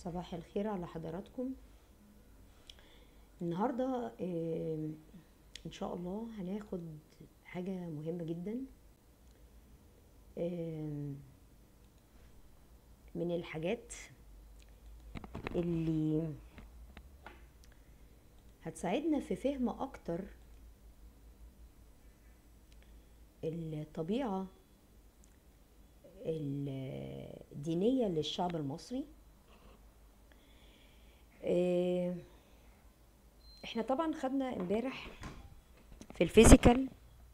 صباح الخير على حضراتكم النهاردة آم، ان شاء الله هناخد حاجة مهمة جدا آم، من الحاجات اللي هتساعدنا في فهم اكتر الطبيعة الدينية للشعب المصري آه، احنا طبعا خدنا امبارح في الفيزيكال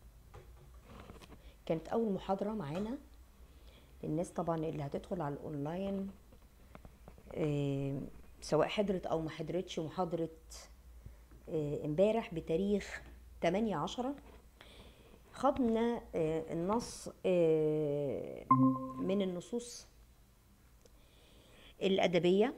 كانت اول محاضرة معانا للناس طبعا اللي هتدخل على الاونلاين آه، سواء حضرت او ما حضرتش محاضرة آه، امبارح بتاريخ 8 عشرة خدنا آه، النص آه، من النصوص الأدبية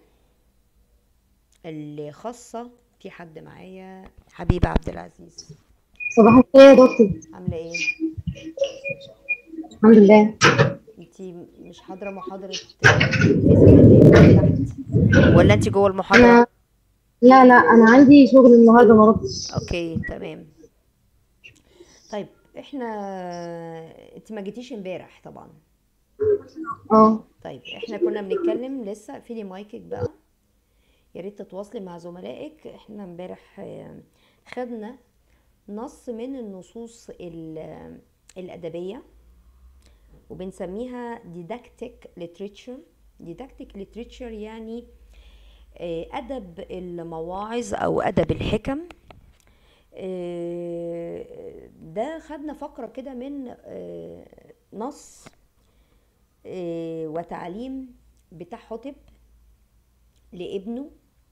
اللي خاصة في حد معايا حبيبة عبد العزيز صباح الخير يا دكتور عاملة ايه؟ الحمد لله انتي مش حاضرة محاضرة فيزيكال تحت ولا انتي جوه المحاضرة؟ انا لا لا انا عندي شغل النهارده ما رحتش اوكي تمام طيب احنا انت ما جيتيش امبارح طبعا اه طيب احنا كنا بنتكلم لسه اقفلي مايكك بقى يا ريت تتواصلي مع زملائك احنا امبارح آه، خدنا نص من النصوص ال- الأدبية وبنسميها didactic literature didactic literature يعني آه، أدب المواعظ أو أدب الحكم آه، ده خدنا فقرة كده من آه، نص آه، وتعليم بتاع حطب لابنه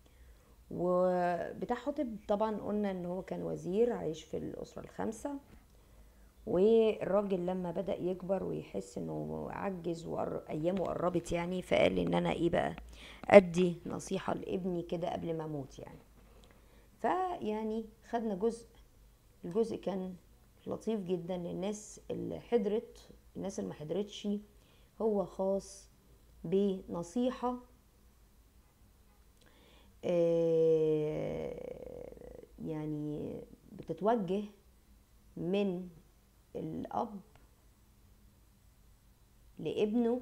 وبتاع حطب طبعا قلنا ان هو كان وزير عايش في الأسرة الخامسة والراجل لما بدأ يكبر ويحس انه عجز وايامه قربت يعني فقال ان انا ايه بقى ادي نصيحة لابني كده قبل ما اموت يعني فيعني خدنا جزء الجزء كان لطيف جدا للناس اللي حضرت الناس اللي ما حضرتش هو خاص بنصيحة آه، يعني بتتوجه من الأب لابنه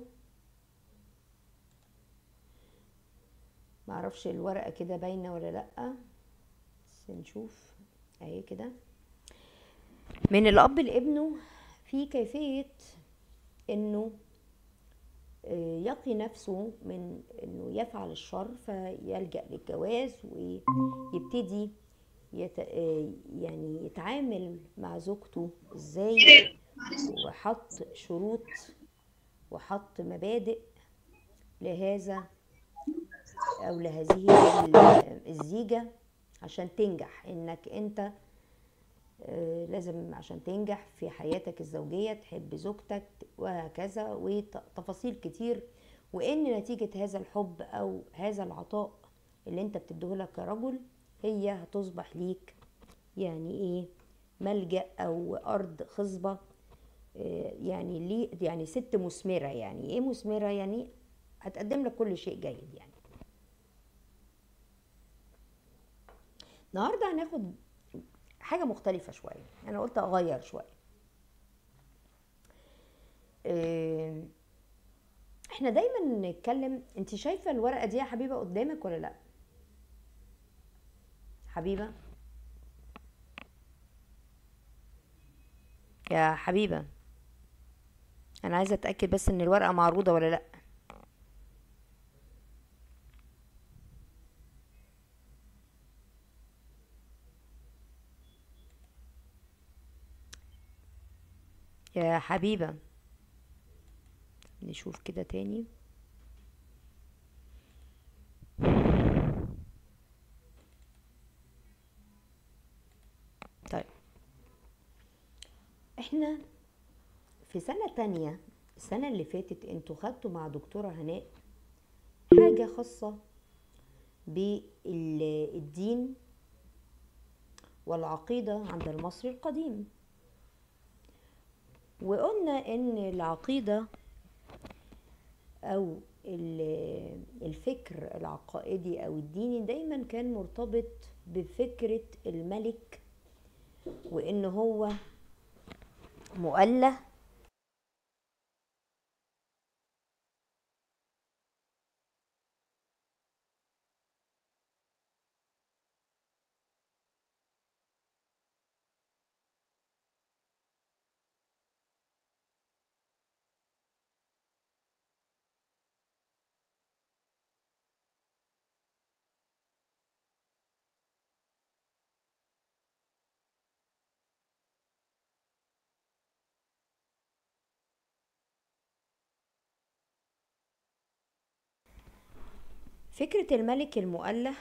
معرفش الورقة كده باينة ولا لأ بس نشوف اهي كده من الأب لابنه في كيفية انه آه، يقي نفسه من انه يفعل الشر فيلجأ للجواز ويبتدي يت... آه، يعني يتعامل مع زوجته ازاي وحط شروط وحط مبادئ لهذا او لهذه ال- الزيجة عشان تنجح انك انت آه، لازم عشان تنجح في حياتك الزوجية تحب زوجتك وهكذا وتفاصيل كتير وان نتيجة هذا الحب او هذا العطاء اللي انت بتديه لك كرجل هي هتصبح ليك يعني ايه ملجأ او ارض خصبة آه، يعني ليه يعني ست مثمرة يعني ايه مثمرة يعني هتقدم لك كل شيء جيد يعني النهارده هناخد حاجة مختلفة شوية أنا قلت أغير شوية آه، احنا دايما نتكلم انت شايفة الورقة دي يا حبيبة قدامك ولا لا حبيبة يا حبيبة أنا عايزة أتأكد بس إن الورقة معروضة ولا لأ يا حبيبة نشوف كده تاني طيب احنا في سنة تانية السنة اللي فاتت انتوا خدتوا مع دكتورة هناء حاجة خاصة بالدين والعقيدة عند المصري القديم وقلنا ان العقيدة او ال- الفكر العقائدي او الديني دايما كان مرتبط بفكرة الملك وان هو مؤله فكرة الملك المؤله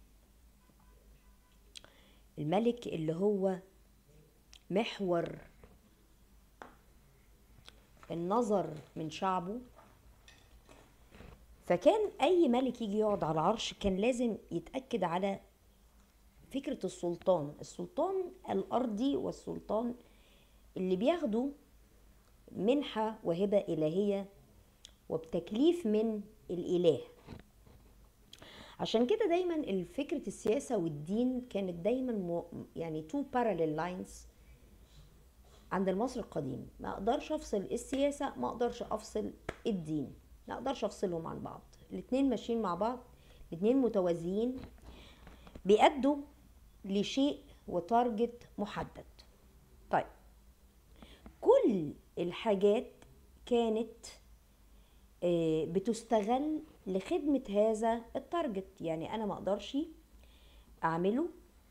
الملك اللي هو محور النظر من شعبه فكان اي ملك يجي يقعد على العرش كان لازم يتاكد على فكره السلطان السلطان الارضي والسلطان اللي بياخده منحه وهبه الهيه وبتكليف من الاله عشان كده دايما فكرة السياسة والدين كانت دايما مو يعني تو parallel lines عند المصري القديم ما اقدرش افصل السياسة ما اقدرش افصل الدين ما اقدرش افصلهم عن بعض الاتنين ماشيين مع بعض الاتنين متوازيين بيأدوا لشيء وتارجت محدد طيب كل الحاجات كانت آه، بتستغل لخدمة هذا التارجت يعني أنا ما أقدرش أعمله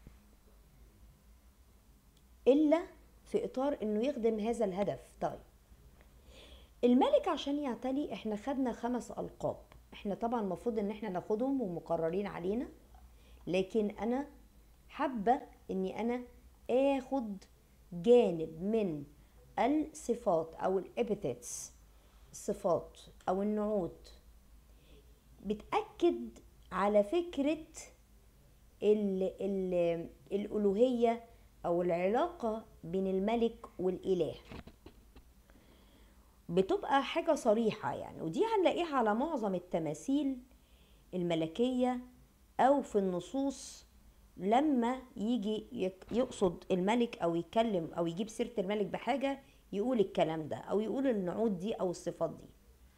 إلا في إطار إنه يخدم هذا الهدف طيب الملك عشان يعتلي إحنا خدنا خمس ألقاب إحنا طبعا المفروض إن إحنا ناخدهم ومقررين علينا لكن أنا حابة إني أنا آخد جانب من الصفات أو الإبيثيتس الصفات أو النعوت بتأكد على فكرة ال ال الألوهية أو العلاقة بين الملك والإله بتبقى حاجة صريحة يعني ودي هنلاقيها على معظم التماثيل الملكية أو في النصوص لما يجي يك- يقصد الملك أو يتكلم أو يجيب سيرة الملك بحاجة يقول الكلام ده أو يقول النعوت دي أو الصفات دي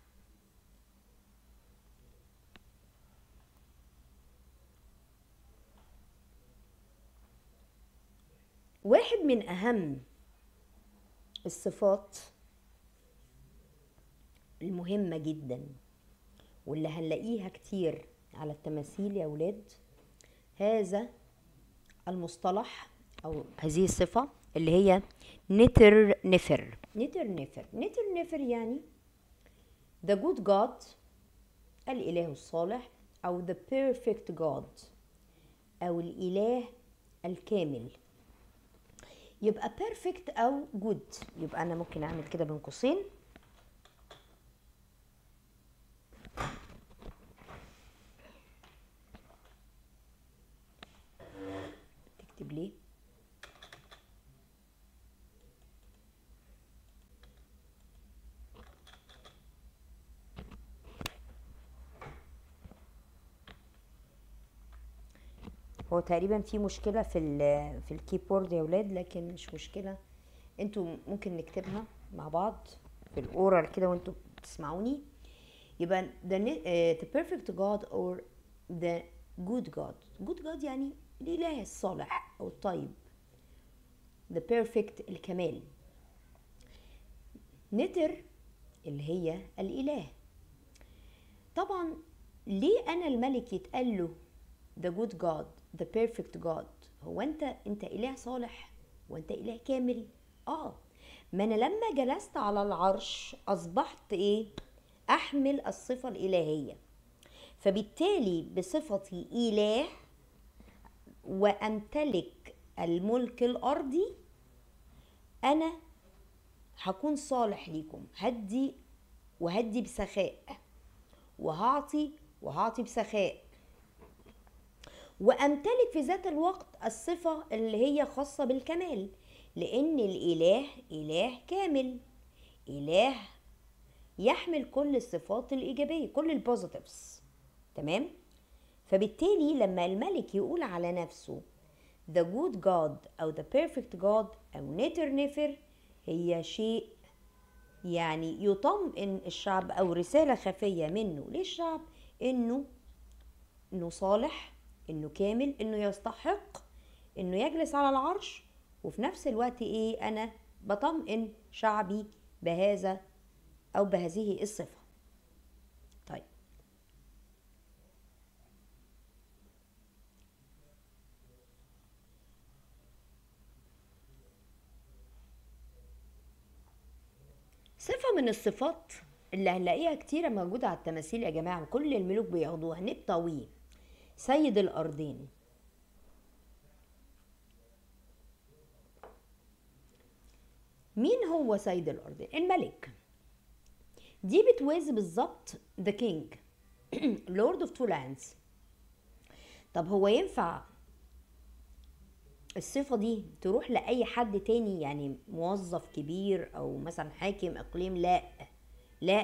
واحد من أهم الصفات المهمة جدا واللي هنلاقيها كتير على التماثيل يا ولاد هذا المصطلح أو هذه الصفة اللي هي نتر نفر نتر نفر نتر نفر يعني the good God الإله الصالح أو the perfect God أو الإله الكامل يبقى perfect أو good يبقى أنا ممكن أعمل كده بين قوسين تكتب ليه هو تقريبا في مشكلة في ال في الكيبورد يا ولاد لكن مش مشكلة انتوا ممكن نكتبها مع بعض في الاورال كده وانتوا بتسمعوني يبقى the, ne- آه, the perfect God or the good God good God يعني الإله الصالح أو الطيب the perfect الكمال نتر اللي هي الإله طبعا ليه أنا الملك يتقال له the good God the perfect God هو أنت أنت إله صالح وأنت إله كامل آه ما أنا لما جلست على العرش أصبحت إيه أحمل الصفة الإلهية فبالتالي بصفتي إله وأمتلك الملك الأرضي أنا هكون صالح ليكم هدي وهدي بسخاء وهعطي وهعطي بسخاء وامتلك في ذات الوقت الصفة اللي هي خاصة بالكمال لأن الإله إله كامل إله يحمل كل الصفات الإيجابية كل البوزيتيفز تمام فبالتالي لما الملك يقول على نفسه the good God أو the perfect God أو نتر نفر هي شيء يعني يطمئن الشعب أو رسالة خفية منه للشعب إنه إنه صالح إنه كامل إنه يستحق إنه يجلس على العرش وفي نفس الوقت إيه أنا بطمئن شعبي بهذا أو بهذه الصفة طيب صفة من الصفات اللي هنلاقيها كتيرة موجودة على التماثيل يا جماعة وكل الملوك بياخدوها نبطوي سيد الأرضين مين هو سيد الأرضين؟ الملك دي بتوازي بالظبط the king lord of two lands طب هو ينفع الصفة دي تروح لأي حد تاني يعني موظف كبير أو مثلا حاكم إقليم لا لا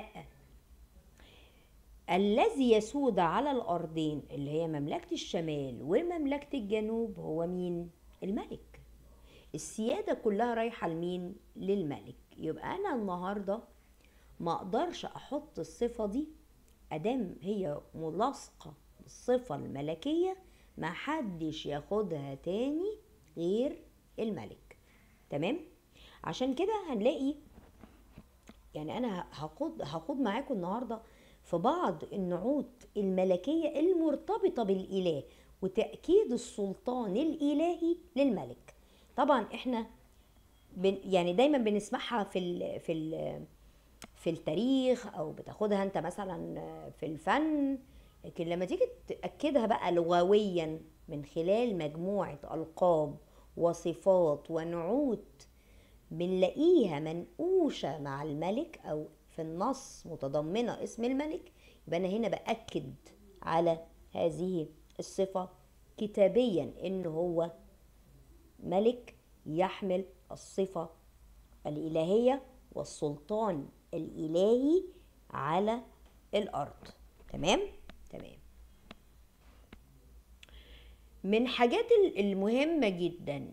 الذي يسود على الأرضين اللي هي مملكة الشمال ومملكة الجنوب هو مين؟ الملك السيادة كلها رايحة لمين؟ للملك يبقى أنا النهاردة ما أقدرش أحط الصفة دي أدام هي ملاصقة بالصفة الملكية ما حدش ياخدها تاني غير الملك تمام عشان كده هنلاقي يعني انا هاخد هاخد معاكم النهارده في بعض النعوت الملكيه المرتبطه بالاله وتاكيد السلطان الالهي للملك طبعا احنا بن يعني دايما بنسمعها في ال في ال في التاريخ او بتاخدها انت مثلا في الفن لكن لما تيجي تاكدها بقى لغويا من خلال مجموعه القاب وصفات ونعوت بنلاقيها منقوشة مع الملك أو في النص متضمنة اسم الملك يبقى أنا هنا بأكد على هذه الصفة كتابيا إن هو ملك يحمل الصفة الإلهية والسلطان الإلهي على الأرض تمام؟ تمام من حاجات المهمة جدا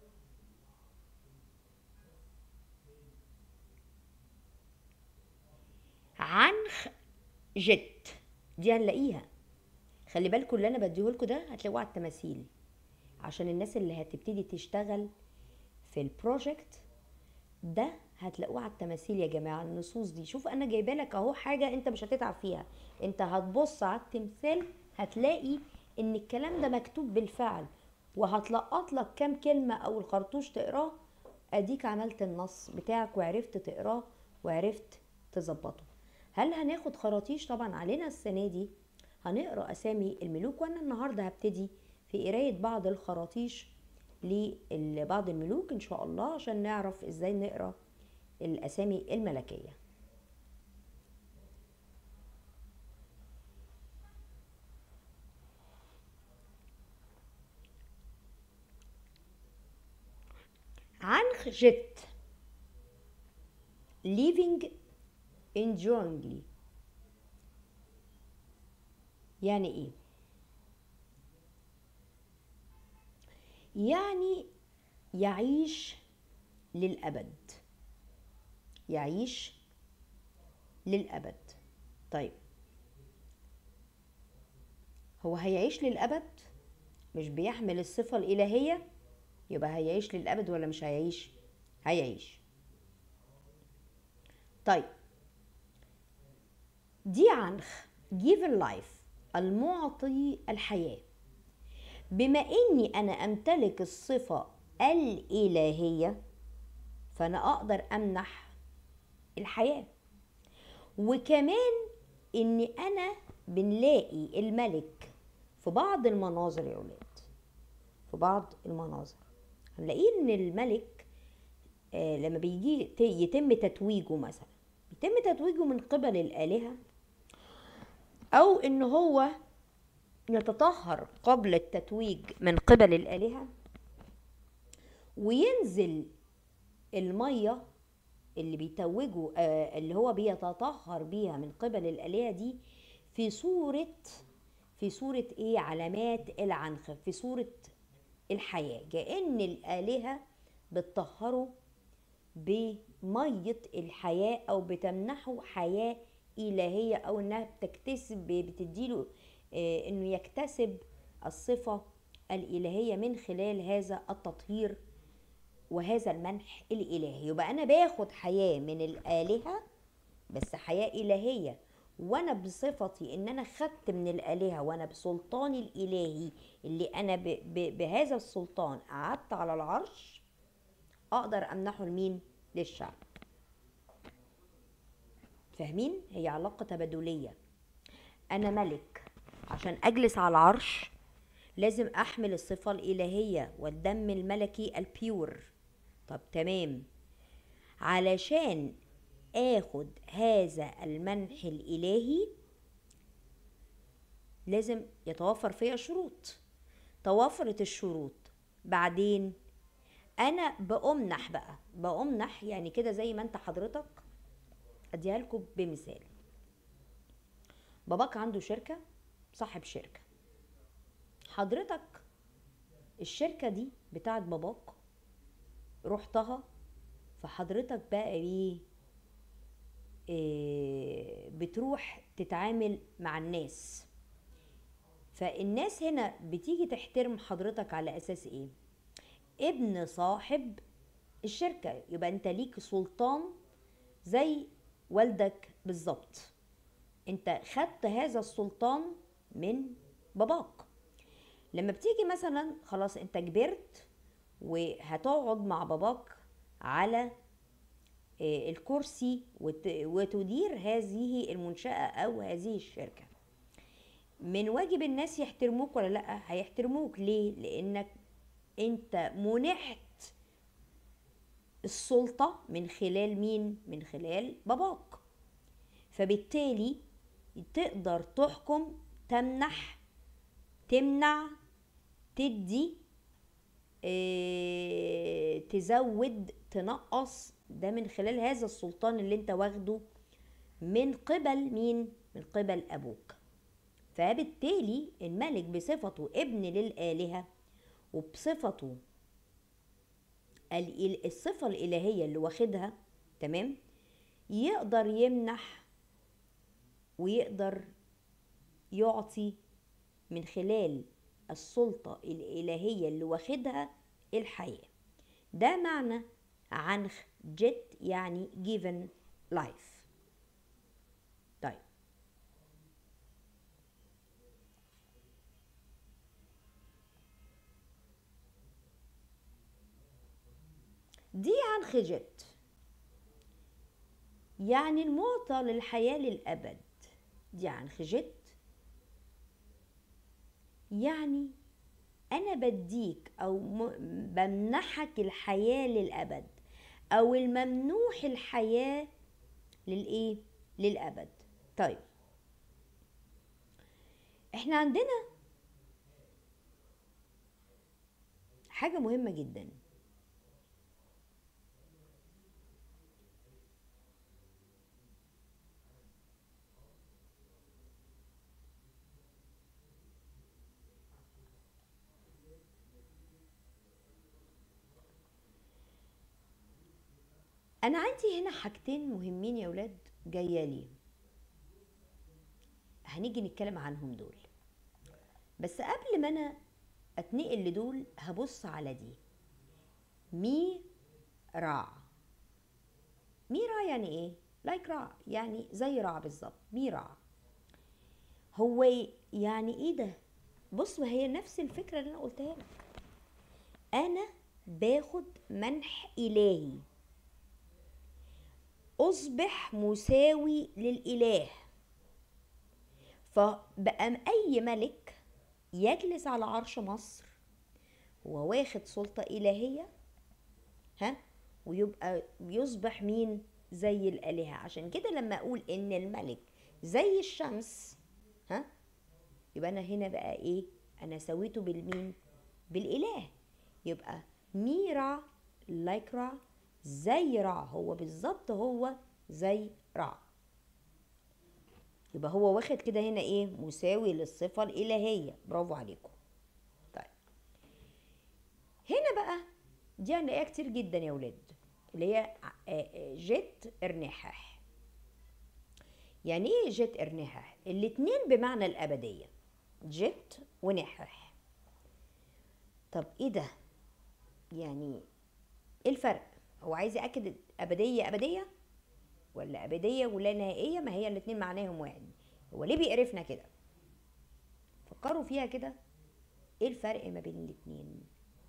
عنخ جت دي هنلاقيها خلي بالكم اللي انا بديهولكوا ده هتلاقوه على التماثيل عشان الناس اللي هتبتدي تشتغل في البروجكت ده هتلاقوه على التماثيل يا جماعه النصوص دي شوف انا جايبه لك اهو حاجه انت مش هتتعب فيها انت هتبص على التمثال هتلاقي ان الكلام ده مكتوب بالفعل وهتلقط لك كام كلمه او الخرطوش تقراه اديك عملت النص بتاعك وعرفت تقراه وعرفت تظبطه هل هناخد خراطيش طبعا علينا السنه دي هنقرا اسامي الملوك وانا النهارده هبتدي في قرايه بعض الخراطيش لبعض الملوك ان شاء الله عشان نعرف ازاي نقرا الاسامي الملكيه عنخ جت living enduringly يعني ايه يعني يعيش للأبد يعيش للأبد طيب هو هيعيش للأبد مش بيحمل الصفة الإلهية يبقى هيعيش للأبد ولا مش هيعيش هيعيش طيب دي عنخ given life المعطي الحياة بما اني انا امتلك الصفة الالهية فانا اقدر امنح الحياة وكمان اني انا بنلاقي الملك في بعض المناظر يا ولاد في بعض المناظر هنلاقيه ان الملك آه لما بيجي يتم تتويجه مثلا يتم تتويجه من قبل الآلهة أو إن هو يتطهر قبل التتويج من قبل الآلهة وينزل المية اللي بيتوجوا آه اللي هو بيتطهر بيها من قبل الآلهة دي في صورة في صورة ايه علامات العنخ في صورة الحياة كأن الآلهة بتطهره بمية الحياة أو بتمنحه حياة إلهية أو إنها بتكتسب بتديله آه إنه يكتسب الصفة الإلهية من خلال هذا التطهير وهذا المنح الإلهي يبقى أنا باخد حياة من الآلهة بس حياة إلهية وأنا بصفتي إن أنا خدت من الآلهة وأنا بسلطاني الإلهي اللي أنا ب ب بهذا السلطان قعدت على العرش أقدر أمنحه لمين؟ للشعب فاهمين؟ هي علاقة تبادلية أنا ملك عشان أجلس على العرش لازم أحمل الصفة الإلهية والدم الملكي البيور طب تمام علشان اخد هذا المنح الالهي لازم يتوفر فيها شروط توفرت الشروط بعدين انا بأمنح بقى بأمنح يعني كده زي ما انت حضرتك اديها لكم بمثال باباك عنده شركة صاحب شركة حضرتك الشركة دي بتاعت باباك رحتها فحضرتك بقى ايه إيه بتروح تتعامل مع الناس فالناس هنا بتيجي تحترم حضرتك على اساس ايه ابن صاحب الشركة يبقى انت ليك سلطان زي والدك بالظبط انت خدت هذا السلطان من باباك لما بتيجي مثلا خلاص انت كبرت وهتقعد مع باباك على الكرسي وتدير هذه المنشأة أو هذه الشركة من واجب الناس يحترموك ولا لأ هيحترموك ليه لأنك أنت منحت السلطة من خلال مين من خلال باباك فبالتالي تقدر تحكم تمنح تمنع تدي اه تزود تنقص ده من خلال هذا السلطان اللي انت واخده من قبل مين من قبل ابوك فبالتالي الملك بصفته ابن للآلهة وبصفته الصفة الإلهية اللي واخدها تمام يقدر يمنح ويقدر يعطي من خلال السلطة الإلهية اللي واخدها الحياة ده معنى عنخ جت يعني given life طيب دي عنخ جت يعني المعطى للحياة للأبد دي عنخ جت يعني أنا بديك أو بمنحك الحياة للأبد او الممنوح الحياه للايه للابد طيب احنا عندنا حاجه مهمه جدا انا عندي هنا حاجتين مهمين يا ولاد جايه لي هنيجي نتكلم عنهم دول بس قبل ما انا اتنقل لدول هبص على دي مي راع مي راع يعني ايه لايك راع يعني زي راع بالظبط مي راع هو يعني ايه ده بص ما هي نفس الفكره اللي انا قلتها لك انا باخد منح الهي أصبح مساوي للإله فبقى أي ملك يجلس على عرش مصر هو واخد سلطة إلهية ها ويبقى يصبح مين زي الآلهة عشان كده لما أقول إن الملك زي الشمس ها يبقى أنا هنا بقى إيه أنا سويته بالمين بالإله يبقى ميرا لايكرا زي رع هو بالظبط هو زي رع يبقى هو واخد كده هنا ايه مساوي للصفة الإلهية برافو عليكم طيب هنا بقى دي هنلاقيها كتير جدا يا ولاد اللي هي ع- آه، آه، جت ارنحح يعني ايه جت ارنحح الاتنين بمعنى الأبدية جت ونحح طب ايه ده يعني ايه الفرق هو عايز يأكد أبدية أبدية ولا أبدية ولا نهائية ما هي الاتنين معناهم واحد هو ليه بيقرفنا كده فكروا فيها كده ايه الفرق ما بين الاتنين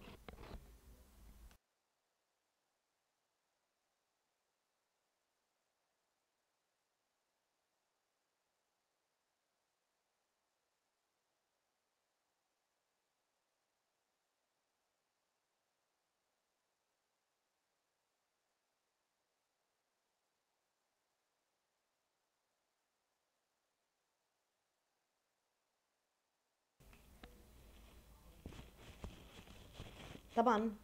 طبعا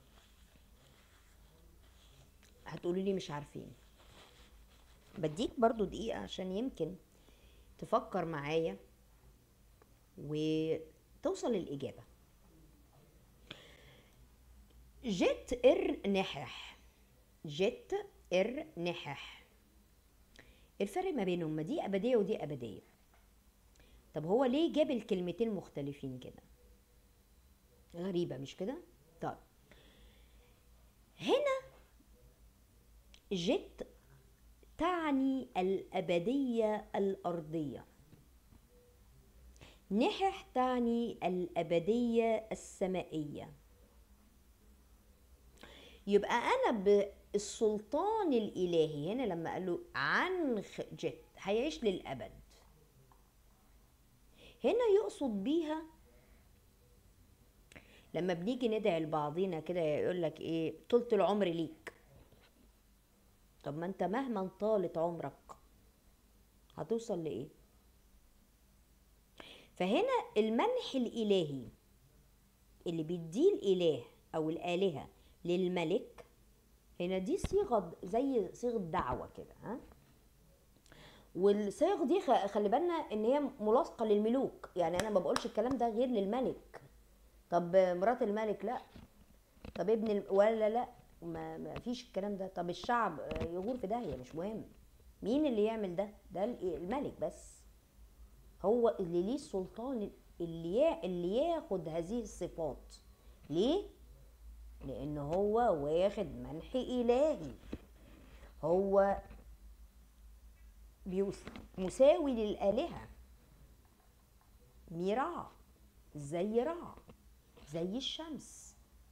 هتقولوا لي مش عارفين بديك برضو دقيقة عشان يمكن تفكر معايا وتوصل للإجابة جت إر نحح جت إر نحح الفرق ما بينهم ما دي أبدية ودي أبدية طب هو ليه جاب الكلمتين مختلفين كده غريبة مش كده طيب هنا جت تعني الأبدية الأرضية نحح تعني الأبدية السمائية يبقى أنا بالسلطان الإلهي هنا لما قال له عن خ- جت هيعيش للأبد هنا يقصد بيها لما بنيجي ندعي لبعضينا كده يقول لك ايه طولة العمر ليك طب ما انت مهما طالت عمرك هتوصل لايه فهنا المنح الالهي اللي بيديه الاله او الالهه للملك هنا دي صيغه زي صيغه دعوه كده ها والصيغ دي خ- خلي بالنا ان هي ملاصقه للملوك يعني انا ما بقولش الكلام ده غير للملك طب مرات الملك لا طب ابن ال... ولا لا ما, ما فيش الكلام ده طب الشعب آه، يغور في داهيه مش مهم مين اللي يعمل ده ده ال- الملك بس هو اللي ليه السلطان اللي يا... اللي ياخد هذه الصفات ليه لان هو واخد منح الهي هو بيوس... مساوي للالهه ميراع زي رع زي الشمس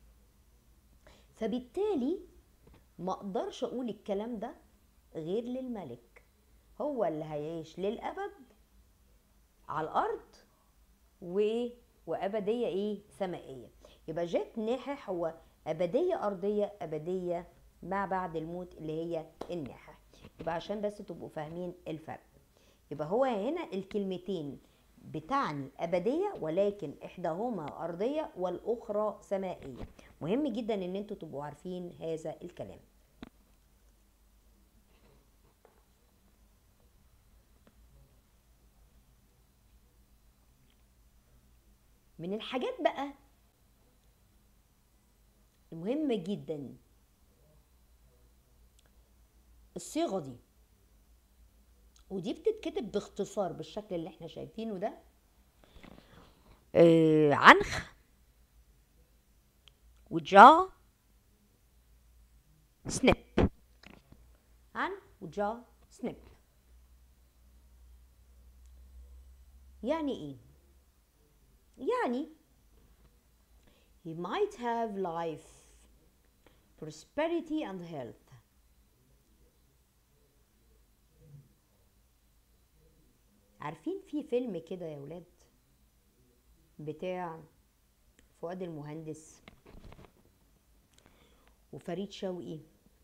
فبالتالي ما اقدرش اقول الكلام ده غير للملك هو اللي هيعيش للابد على الارض وايه وابديه ايه سمائيه يبقى جت ناحح هو ابديه ارضيه ابديه ما بعد الموت اللي هي الناحح يبقى عشان بس تبقوا فاهمين الفرق يبقى هو هنا الكلمتين بتعني أبدية ولكن إحداهما أرضية والأخرى سمائية مهم جدا إن انتوا تبقوا عارفين هذا الكلام من الحاجات بقى المهمة جدا الصيغة دي ودي بتتكتب باختصار بالشكل اللي احنا شايفينه ده آه عنخ وجا سنيب عن وجا سنيب يعني ايه يعني he might have life prosperity and health عارفين في فيلم كده يا ولاد بتاع فؤاد المهندس وفريد شوقي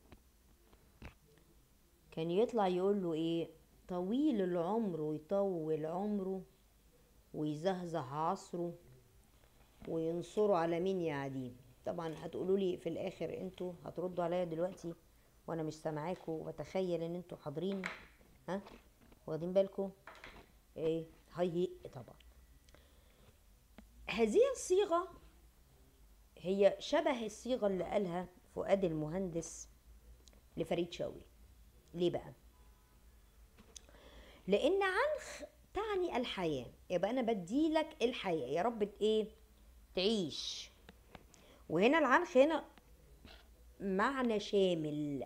كان يطلع يقول له ايه طويل العمر ويطول عمره ويزهزه عصره وينصره على مين يا عديم طبعا هتقولوا لي في الاخر انتوا هتردوا عليا دلوقتي وانا مش سامعاكم وبتخيل ان انتوا حاضرين ها واخدين بالكم ايه هي طبعا هذه الصيغه هي شبه الصيغه اللي قالها فؤاد المهندس لفريد شوقي ليه بقى لان عنخ تعني الحياه يبقى انا بديلك الحياه يا رب ايه تعيش وهنا العنخ هنا معنى شامل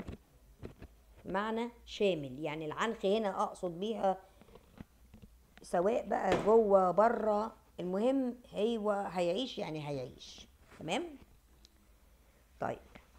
معنى شامل يعني العنخ هنا اقصد بيها سواء بقى جوه بره المهم هو هيعيش يعني هيعيش تمام طيب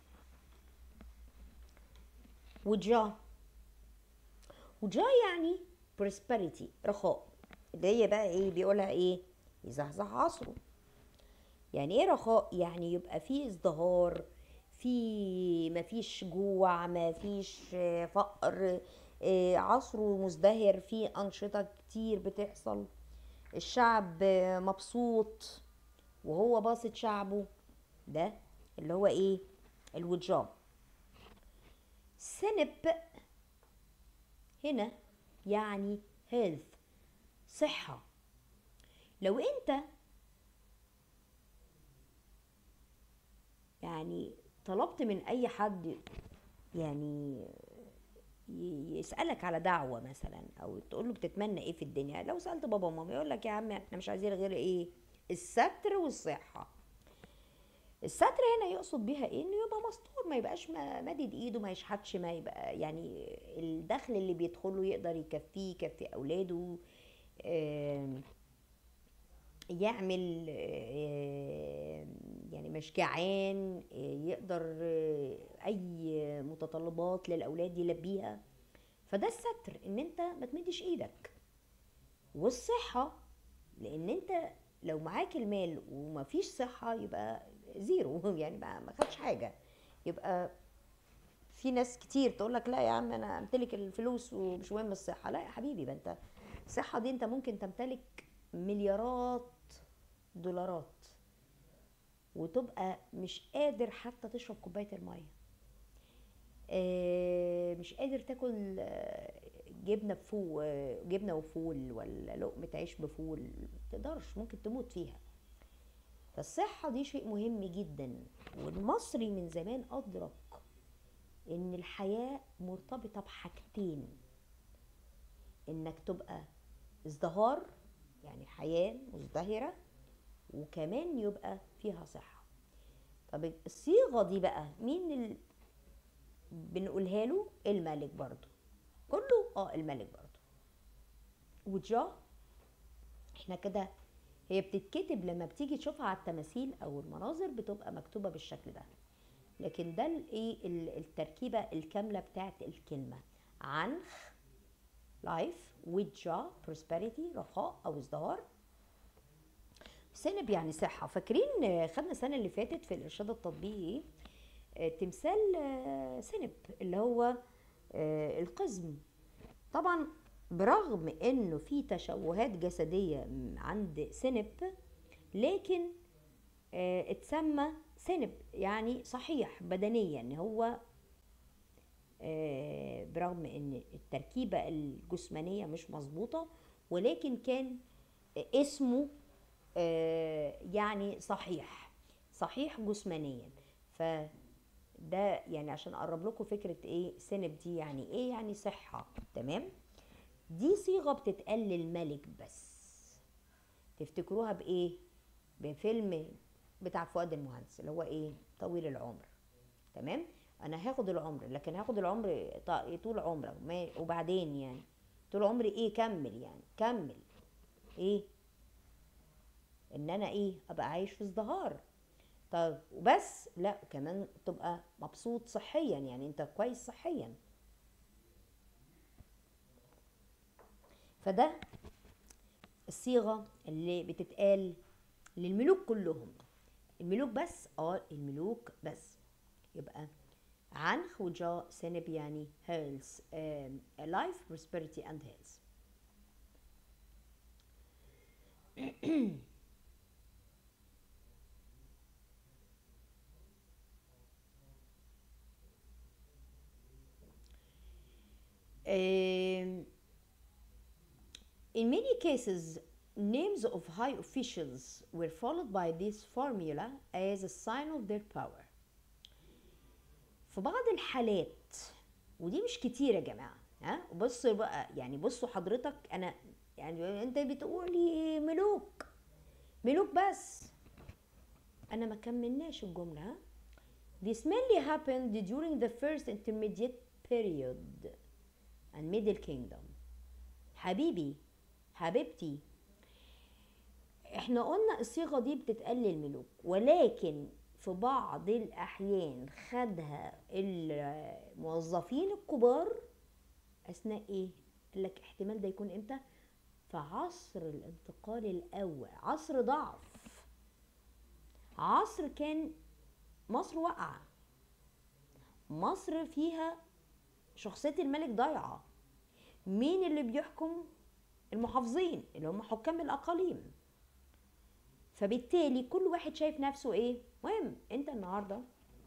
وجا وجا يعني prosperity رخاء اللي هي بقى ايه بيقولها ايه يزحزح عصره يعني ايه رخاء يعني يبقى في ازدهار في مفيش جوع مفيش آه، فقر آه، عصره مزدهر في أنشطة كتير بتحصل الشعب آه، مبسوط وهو باسط شعبه ده اللي هو ايه الوجاب سنب هنا يعني health صحة لو انت يعني طلبت من اي حد يعني ي- يسألك على دعوة مثلا او تقول له بتتمنى ايه في الدنيا لو سألت بابا وماما يقول لك يا عم احنا مش عايزين غير ايه الستر والصحة الستر هنا يقصد بيها ايه انه يبقى مستور ما يبقاش ما- مادد ايده ما يشحتش ما يبقى يعني الدخل اللي بيدخله يقدر يكفيه يكفي اولاده آم، يعمل آه، يعني مش جعان آه، يقدر آه، اي متطلبات للاولاد يلبيها فده الستر ان انت ما تمدش ايدك والصحة لان انت لو معاك المال ومفيش صحة يبقى زيرو يعني ما ما خدش حاجة يبقى في ناس كتير تقول لك لا يا عم انا امتلك الفلوس ومش مهم الصحة لا يا حبيبي ده انت الصحة دي انت ممكن تمتلك مليارات دولارات وتبقى مش قادر حتى تشرب كوباية المية آه، مش قادر تاكل آه، جبنة بفول جبنة وفول ولا لقمة عيش بفول متقدرش ممكن تموت فيها فالصحة دي شيء مهم جدا والمصري من زمان أدرك إن الحياة مرتبطة بحاجتين إنك تبقى ازدهار يعني حياة مزدهرة وكمان يبقى فيها صحة طب الصيغة دي بقى مين ال... بنقولها له الملك برضو كله اه الملك برضو وجا احنا كده هي بتتكتب لما بتيجي تشوفها على التماثيل او المناظر بتبقى مكتوبة بالشكل ده لكن ده الايه ال- التركيبة الكاملة بتاعت الكلمة عنخ لايف وجا prosperity رخاء او ازدهار سنب يعني صحة فاكرين آه، خدنا السنة اللي فاتت في الإرشاد التطبيقي آه، تمثال آه، سنب اللي هو آه، القزم طبعا برغم انه في تشوهات جسدية م- عند سنب لكن آه، اتسمى سنب يعني صحيح بدنيا ان هو آه، برغم ان التركيبة الجسمانية مش مظبوطة ولكن كان اسمه آه، يعني صحيح صحيح جسمانيا فده يعني عشان اقرب لكم فكرة ايه سنب دي يعني ايه يعني صحة تمام دي صيغة بتتقال للملك بس تفتكروها بايه بفيلم بتاع فؤاد المهندس اللي هو ايه طويل العمر تمام انا هاخد العمر لكن هاخد العمر ط- طول عمرك ما- وبعدين يعني طول عمري ايه كمل يعني كمل ايه ان انا ايه ابقى عايش في ازدهار طب وبس لا كمان تبقى مبسوط صحيا يعني انت كويس صحيا فده الصيغة اللي بتتقال للملوك كلهم الملوك بس اه الملوك بس يبقى عنخ وجا سنب يعني health um, life prosperity and health Um, in many cases, names of high officials were followed by this formula as a sign of their power. في بعض الحالات ودي مش كتير يا جماعة ها بص بقى يعني بصوا حضرتك انا يعني انت بتقولي ملوك ملوك بس انا ما كملناش الجملة ها This mainly happened during the first intermediate period and middle kingdom حبيبي حبيبتي احنا قلنا الصيغة دي بتتقال للملوك ولكن في بعض الأحيان خدها الموظفين الكبار أثناء إيه؟ قال لك احتمال ده يكون إمتى؟ في عصر الانتقال الأول عصر ضعف عصر كان مصر واقعة مصر فيها شخصية الملك ضايعة مين اللي بيحكم المحافظين اللي هم حكام الأقاليم فبالتالي كل واحد شايف نفسه ايه مهم انت النهارده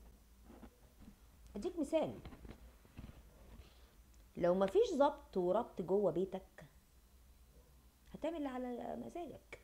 اديك مثال لو مفيش ضبط وربط جوه بيتك هتعمل اللي على مزاجك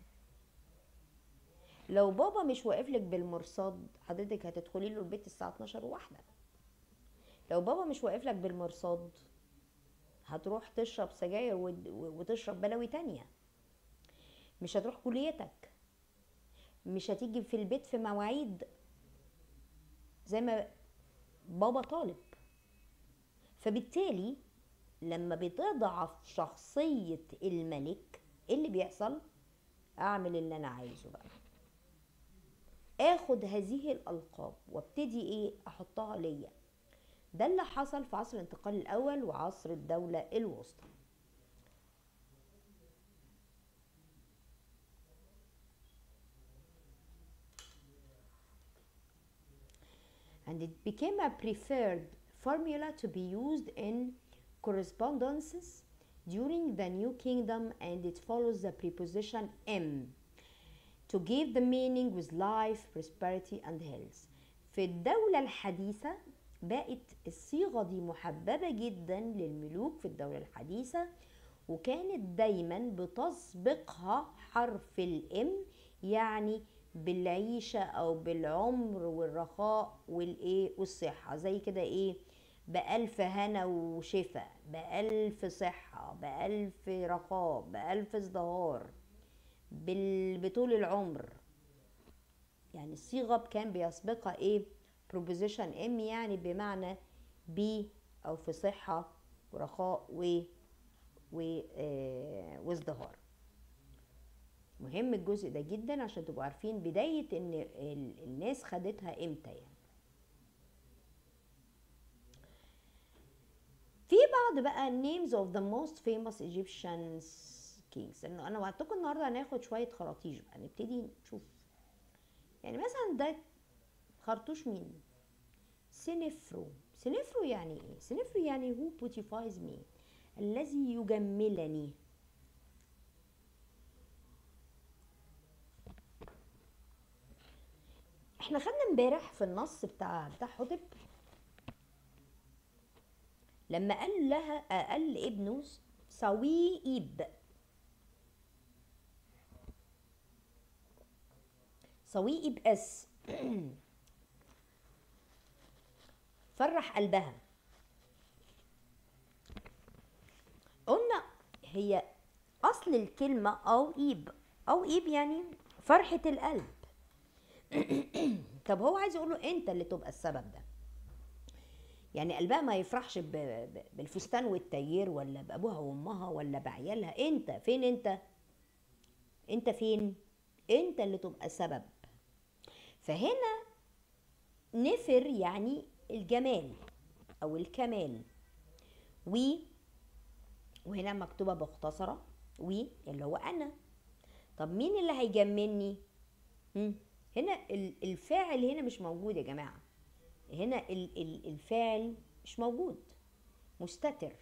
لو بابا مش واقف لك بالمرصاد حضرتك هتدخلي له البيت الساعه 12 وواحده لو بابا مش واقف لك بالمرصاد هتروح تشرب سجاير ود- وتشرب بلاوي تانية مش هتروح كليتك مش هتيجي في البيت في مواعيد زي ما بابا طالب فبالتالي لما بتضعف شخصية الملك إيه اللي بيحصل اعمل اللي انا عايزه بقى اخد هذه الالقاب وابتدي ايه احطها ليا ده اللي حصل في عصر الانتقال الاول وعصر الدولة الوسطى and it became a preferred formula to be used in correspondences during the New Kingdom and it follows the preposition M to give the meaning with life, prosperity and health. في الدولة الحديثة بقت الصيغة دي محببة جدا للملوك في الدولة الحديثة وكانت دايما بتسبقها حرف الام يعني بالعيشة او بالعمر والرخاء والايه والصحة زي كده ايه بألف هنا وشفا بألف صحة بألف رخاء بألف ازدهار بال... بطول العمر يعني الصيغة كان بيسبقها ايه preposition ام يعني بمعنى بي او في صحة ورخاء و و آه وازدهار مهم الجزء ده جدا عشان تبقوا عارفين بداية ان ال- الناس خدتها امتى يعني في بعض بقى names of the most famous Egyptian kings انه انا وعدتكم النهارده هناخد شويه خراطيش بقى نبتدي نشوف يعني مثلا ده خرطوش مين سنفرو سنفرو يعني ايه سنفرو يعني who beautifies me الذي يجملني احنا خدنا امبارح في النص بتاع بتاع حطب لما قال لها قال لابنه صويب صويب اس فرح قلبها قلنا هي اصل الكلمه او ايب او ايب يعني فرحه القلب طب هو عايز يقول له انت اللي تبقى السبب ده يعني قلبها ما يفرحش ب- ب- بالفستان والتاير ولا بابوها وامها ولا بعيالها انت فين انت انت فين انت اللي تبقى سبب فهنا نفر يعني الجمال او الكمال و وهنا مكتوبه مختصره و اللي هو انا طب مين اللي هيجملني مم. هنا ال- الفاعل هنا مش موجود يا جماعه هنا ال- ال- الفاعل مش موجود مستتر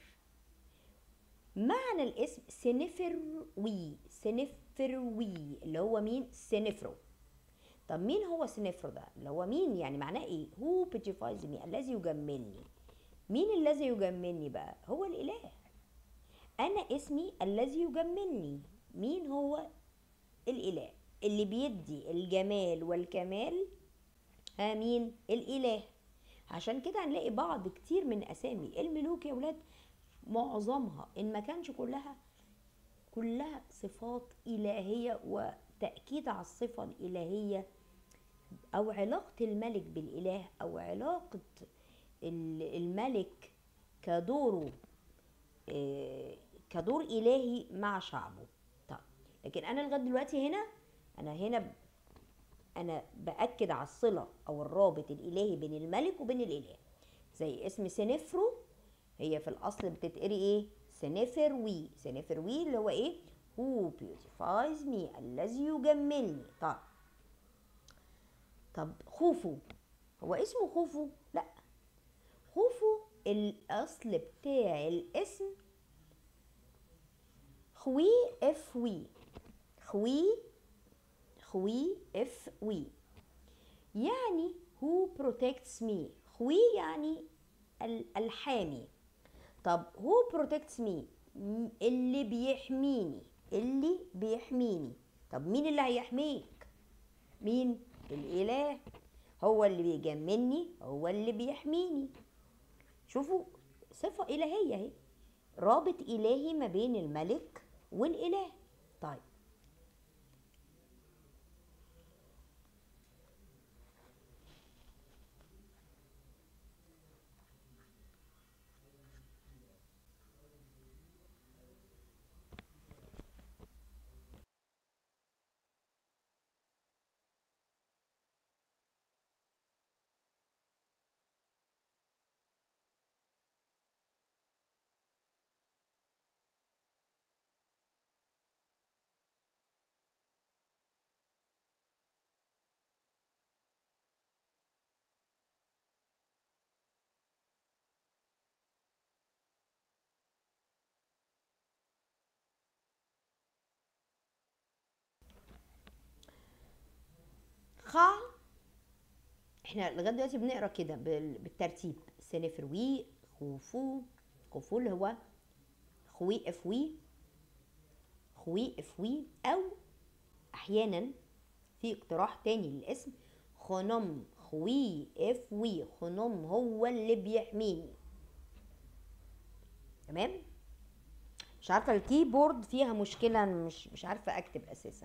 معنى الاسم سنفروي سنفروي اللي هو مين سنفرو طب مين هو سنفرو ده اللي هو مين يعني معناه ايه هو بيتيفايز مي الذي يجملني مين الذي يجملني بقى هو الاله انا اسمي الذي يجملني مين هو الاله اللي بيدي الجمال والكمال ها مين الاله عشان كده هنلاقي بعض كتير من اسامي الملوك يا ولاد معظمها ان ما كانش كلها كلها صفات الهيه وتاكيد على الصفه الالهيه او علاقه الملك بالاله او علاقه ال- الملك كدوره آه، كدور الهي مع شعبه طيب لكن انا لغايه دلوقتي هنا انا هنا ب- انا باكد على الصله او الرابط الالهي بين الملك وبين الاله زي اسم سنفرو هي في الاصل بتتقري ايه سنفروي سنفروي اللي هو ايه who beautifies me الذي يجملني طيب طب خوفو هو اسمه خوفو لا خوفو الاصل بتاع الاسم خوي اف وي خوي خوي اف وي يعني who protects me خوي يعني ال- الحامي طب who protects me م- اللي بيحميني اللي بيحميني طب مين اللي هيحميك مين الاله هو اللي بيجملني هو اللي بيحميني شوفوا صفة إلهية اهي رابط إلهي ما بين الملك والإله طيب خا احنا لغايه دلوقتي بنقرا كده بال- بالترتيب سنفروي خوفو خوفو اللي هو خوي افوي خوي افوي او احيانا في اقتراح تاني للاسم خنم خوي افوي خنم هو اللي بيحميني تمام مش عارفه الكيبورد فيها مشكله أنا مش مش عارفه اكتب اساسا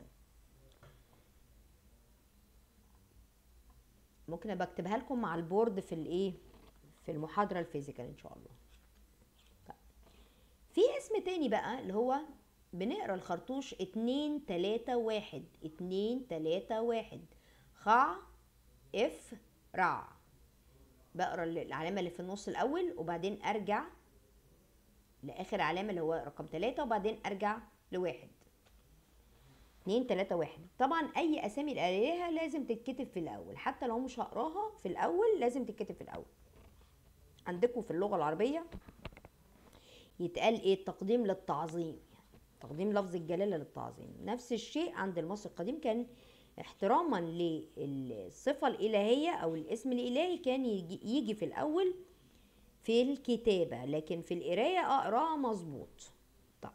ممكن ابقى اكتبها لكم مع البورد في الايه في المحاضره الفيزيكال ان شاء الله طيب. في اسم تاني بقى اللي هو بنقرا الخرطوش اتنين تلاتة واحد اتنين تلاتة واحد خع اف رع بقرا العلامة اللي في النص الأول وبعدين أرجع لآخر علامة اللي هو رقم تلاتة وبعدين أرجع لواحد اتنين تلاتة واحد طبعا أي أسامي الآلهة لازم تتكتب في الأول حتى لو مش هقراها في الأول لازم تتكتب في الأول عندكم في اللغة العربية يتقال ايه التقديم للتعظيم تقديم لفظ الجلالة للتعظيم نفس الشيء عند المصري القديم كان احتراما للصفة الإلهية أو الاسم الإلهي كان يجي, يجي في الأول في الكتابة لكن في القراية أقراها مظبوط طب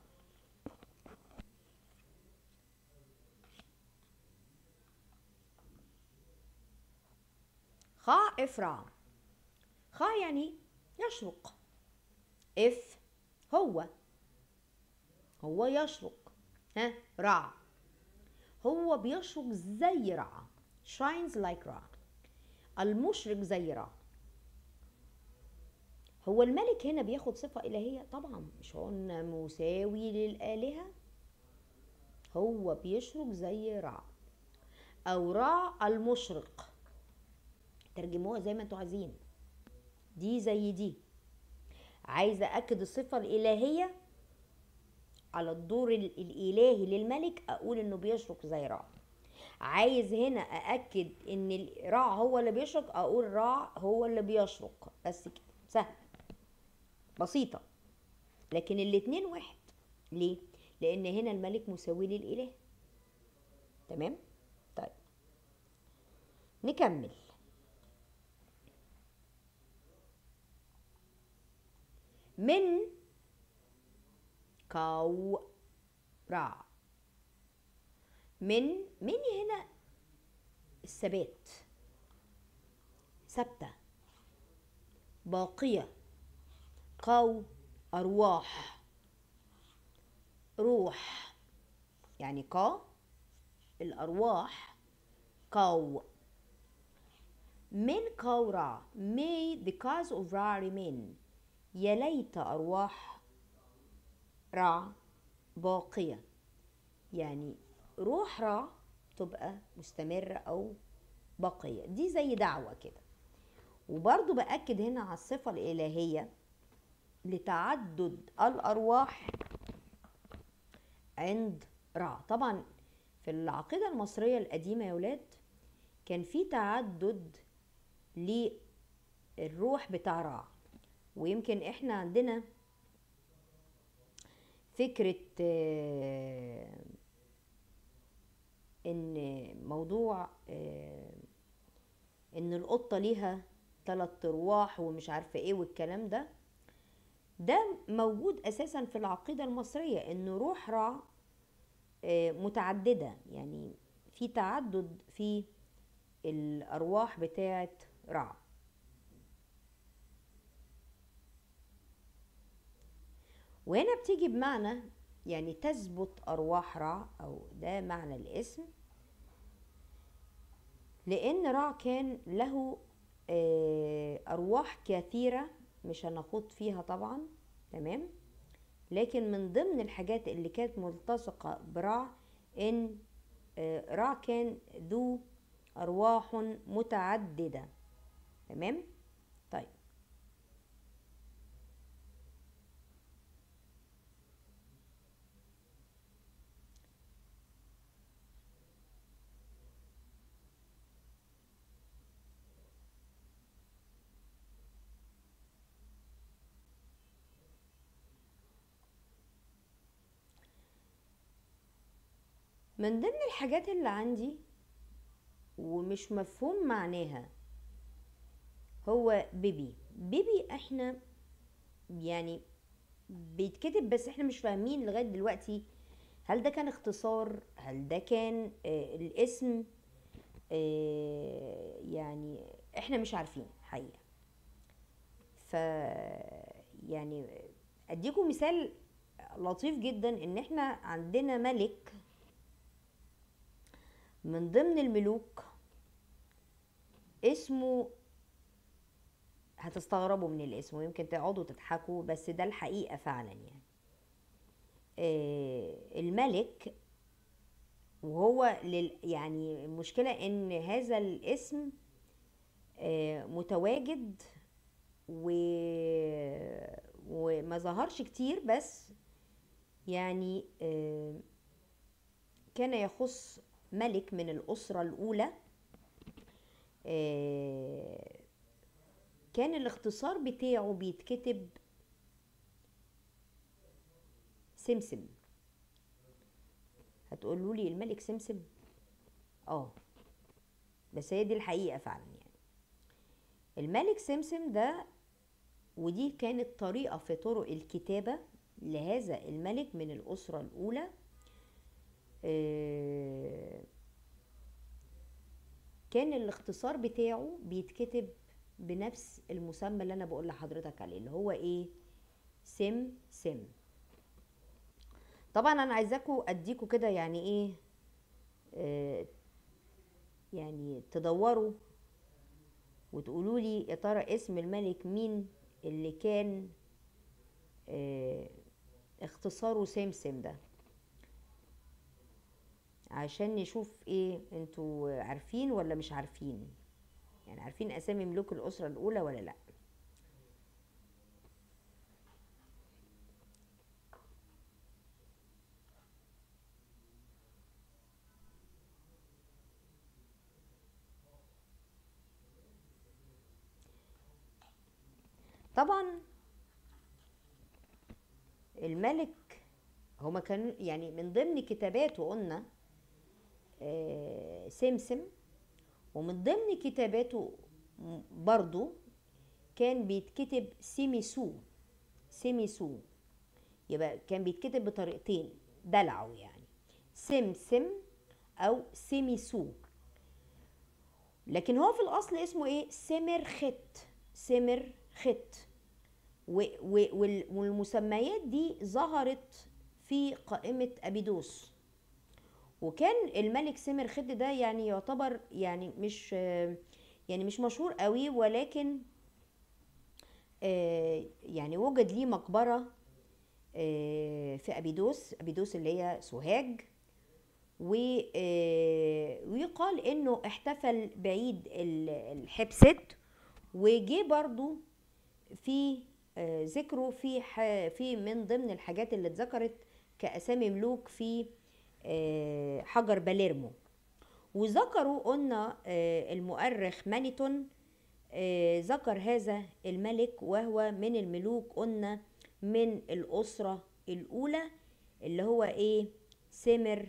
خاء إفرع خاء يعني يشرق اف هو هو يشرق ها رع هو بيشرق زي رع shines like رع المشرق زي رع هو الملك هنا بياخد صفة إلهية طبعا مش قلنا مساوي للآلهة هو بيشرق زي رع أو رع المشرق ترجموها زي ما انتوا عايزين دي زي دي عايزة أكد الصفة الإلهية على الدور ال- الإلهي للملك أقول إنه بيشرق زي رع عايز هنا أأكد إن الرع هو اللي بيشرق أقول رع هو اللي بيشرق بس كده سهل بسيطة لكن الاتنين واحد ليه؟ لأن هنا الملك مساوي للإله تمام؟ طيب نكمل من كاو رع من من هنا الثبات ثابتة باقية قو أرواح روح يعني قا الأرواح قو من قو را may the cause of Ra remain يا ليت أرواح را باقية يعني روح را تبقى مستمرة أو باقية دي زي دعوة كده وبرضو بأكد هنا على الصفة الإلهية لتعدد الأرواح عند را طبعا في العقيدة المصرية القديمة يا ولاد كان في تعدد للروح بتاع را ويمكن احنا عندنا فكرة آه، ان موضوع آه، ان القطة ليها تلات ارواح ومش عارفة ايه والكلام ده ده موجود اساسا في العقيدة المصرية ان روح را آه، متعددة يعني في تعدد في الارواح بتاعة رع وهنا بتيجي بمعنى يعني تثبت أرواح رع أو ده معنى الاسم لأن رع كان له آه، أرواح كثيرة مش هنخوض فيها طبعا تمام لكن من ضمن الحاجات اللي كانت ملتصقة برع إن آه، رع كان ذو أرواح متعددة تمام طيب من ضمن الحاجات اللي عندي ومش مفهوم معناها هو بيبي بيبي احنا يعني بيتكتب بس احنا مش فاهمين لغاية دلوقتي هل ده كان اختصار هل ده كان آه الاسم آه يعني احنا مش عارفين حقيقة ف يعني اديكم مثال لطيف جدا ان احنا عندنا ملك من ضمن الملوك اسمه هتستغربوا من الاسم ويمكن تقعدوا تضحكوا بس ده الحقيقة فعلا يعني آه، الملك وهو لل يعني المشكلة ان هذا الاسم آه، متواجد و... وما ظهرش كتير بس يعني آه، كان يخص ملك من الأسرة الأولى آه، كان الاختصار بتاعه بيتكتب سمسم هتقولوا لي الملك سمسم اه بس هي دي الحقيقة فعلا يعني الملك سمسم ده ودي كانت طريقة في طرق الكتابة لهذا الملك من الأسرة الأولى آه، كان الاختصار بتاعه بيتكتب بنفس المسمى اللي انا بقول لحضرتك عليه اللي هو ايه سم سم طبعا انا عايزاكم اديكوا كده يعني ايه آه يعني تدوروا وتقولوا لي يا ترى اسم الملك مين اللي كان آه اختصاره سمسم ده عشان نشوف ايه انتوا عارفين ولا مش عارفين يعني عارفين اسامي ملوك الاسره الاولى ولا لا طبعا الملك هما كانوا يعني من ضمن كتاباته قلنا آه، سمسم ومن ضمن كتاباته م- برضو كان بيتكتب سيميسو سيميسو يبقى كان بيتكتب بطريقتين دلعوا يعني سمسم او سيميسو لكن هو في الاصل اسمه ايه سمر خت سمر خت و- و- وال- والمسميات دي ظهرت في قائمة أبيدوس وكان الملك سمر خد ده يعني يعتبر يعني مش يعني مش مشهور قوي ولكن آه، يعني وجد ليه مقبرة آه، في أبيدوس أبيدوس اللي هي سوهاج و- آه، ويقال انه احتفل بعيد ال- الحبست وجي برضو في آه، ذكره في ح- في من ضمن الحاجات اللي اتذكرت كاسامي ملوك في آه، حجر باليرمو وذكروا قلنا آه، المؤرخ مانيتون آه، ذكر هذا الملك وهو من الملوك قلنا من الأسرة الأولى اللي هو إيه سمر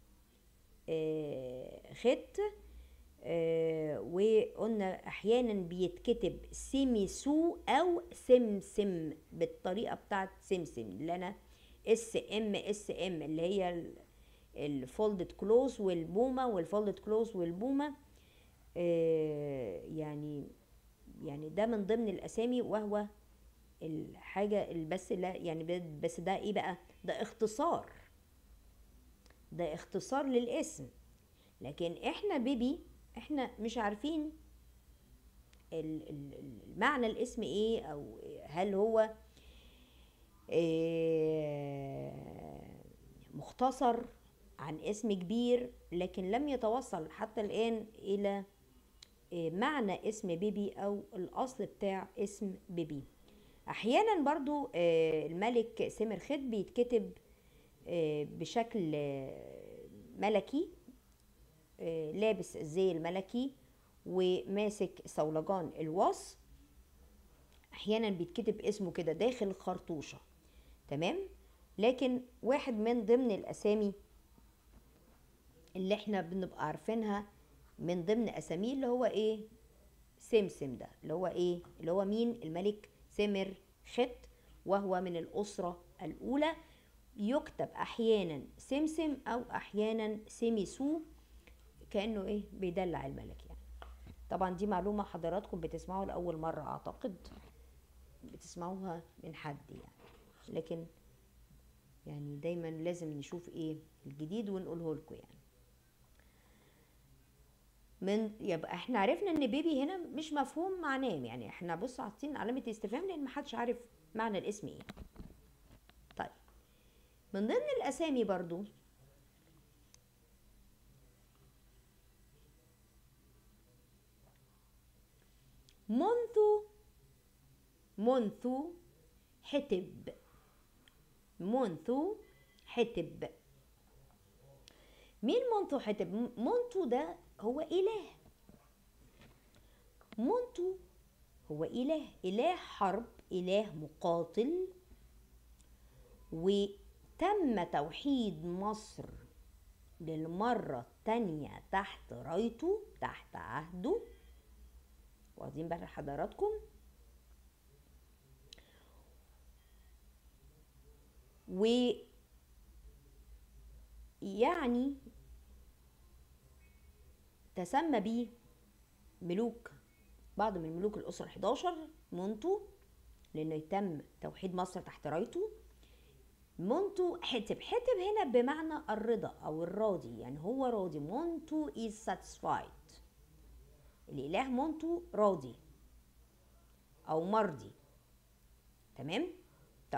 آه، خت آه، وقلنا احيانا بيتكتب سيميسو او سمسم بالطريقه بتاعت سمسم اللي انا اس ام اس ام اللي هي الفولدد كلوز والبومه والفولدد كلوز والبومه آه، يعني يعني ده من ضمن الاسامي وهو الحاجه اللي بس لا يعني ب- بس ده ايه بقى ده اختصار ده اختصار للاسم لكن احنا بيبي احنا مش عارفين ال- ال- ال- معنى الاسم ايه او هل هو آه، مختصر عن اسم كبير لكن لم يتوصل حتى الان الى آه، معنى اسم بيبي او الاصل بتاع اسم بيبي احيانا برضو آه، الملك سمر خد بيتكتب آه، بشكل آه، ملكي آه، لابس الزي الملكي وماسك صولجان الوص احيانا بيتكتب اسمه كده داخل الخرطوشه تمام لكن واحد من ضمن الاسامي اللي احنا بنبقى عارفينها من ضمن اساميه اللي هو ايه سمسم ده اللي هو ايه اللي هو مين الملك سمر خت وهو من الاسره الاولى يكتب احيانا سمسم او احيانا سيميسو كانه ايه بيدلع الملك يعني طبعا دي معلومه حضراتكم بتسمعوها لاول مره اعتقد بتسمعوها من حد يعني لكن يعني دايما لازم نشوف ايه الجديد ونقوله لكم يعني من يبقى احنا عرفنا ان بيبي هنا مش مفهوم معناه يعني احنا بص حاطين علامه استفهام لان محدش عارف معنى الاسم ايه طيب من ضمن الاسامي برضو منذ منذ حتب منذ حتب مين منتو حتب منتو ده هو إله منتو هو إله إله حرب إله مقاتل وتم توحيد مصر للمرة التانية تحت رايته تحت عهده واخدين بال حضراتكم و يعني تسمى بيه ملوك بعض من ملوك الأسرة 11 مونتو لأنه يتم توحيد مصر تحت رايته مونتو حتب حتب هنا بمعنى الرضا أو الراضي يعني هو راضي مونتو is satisfied الإله مونتو راضي أو مرضي تمام طيب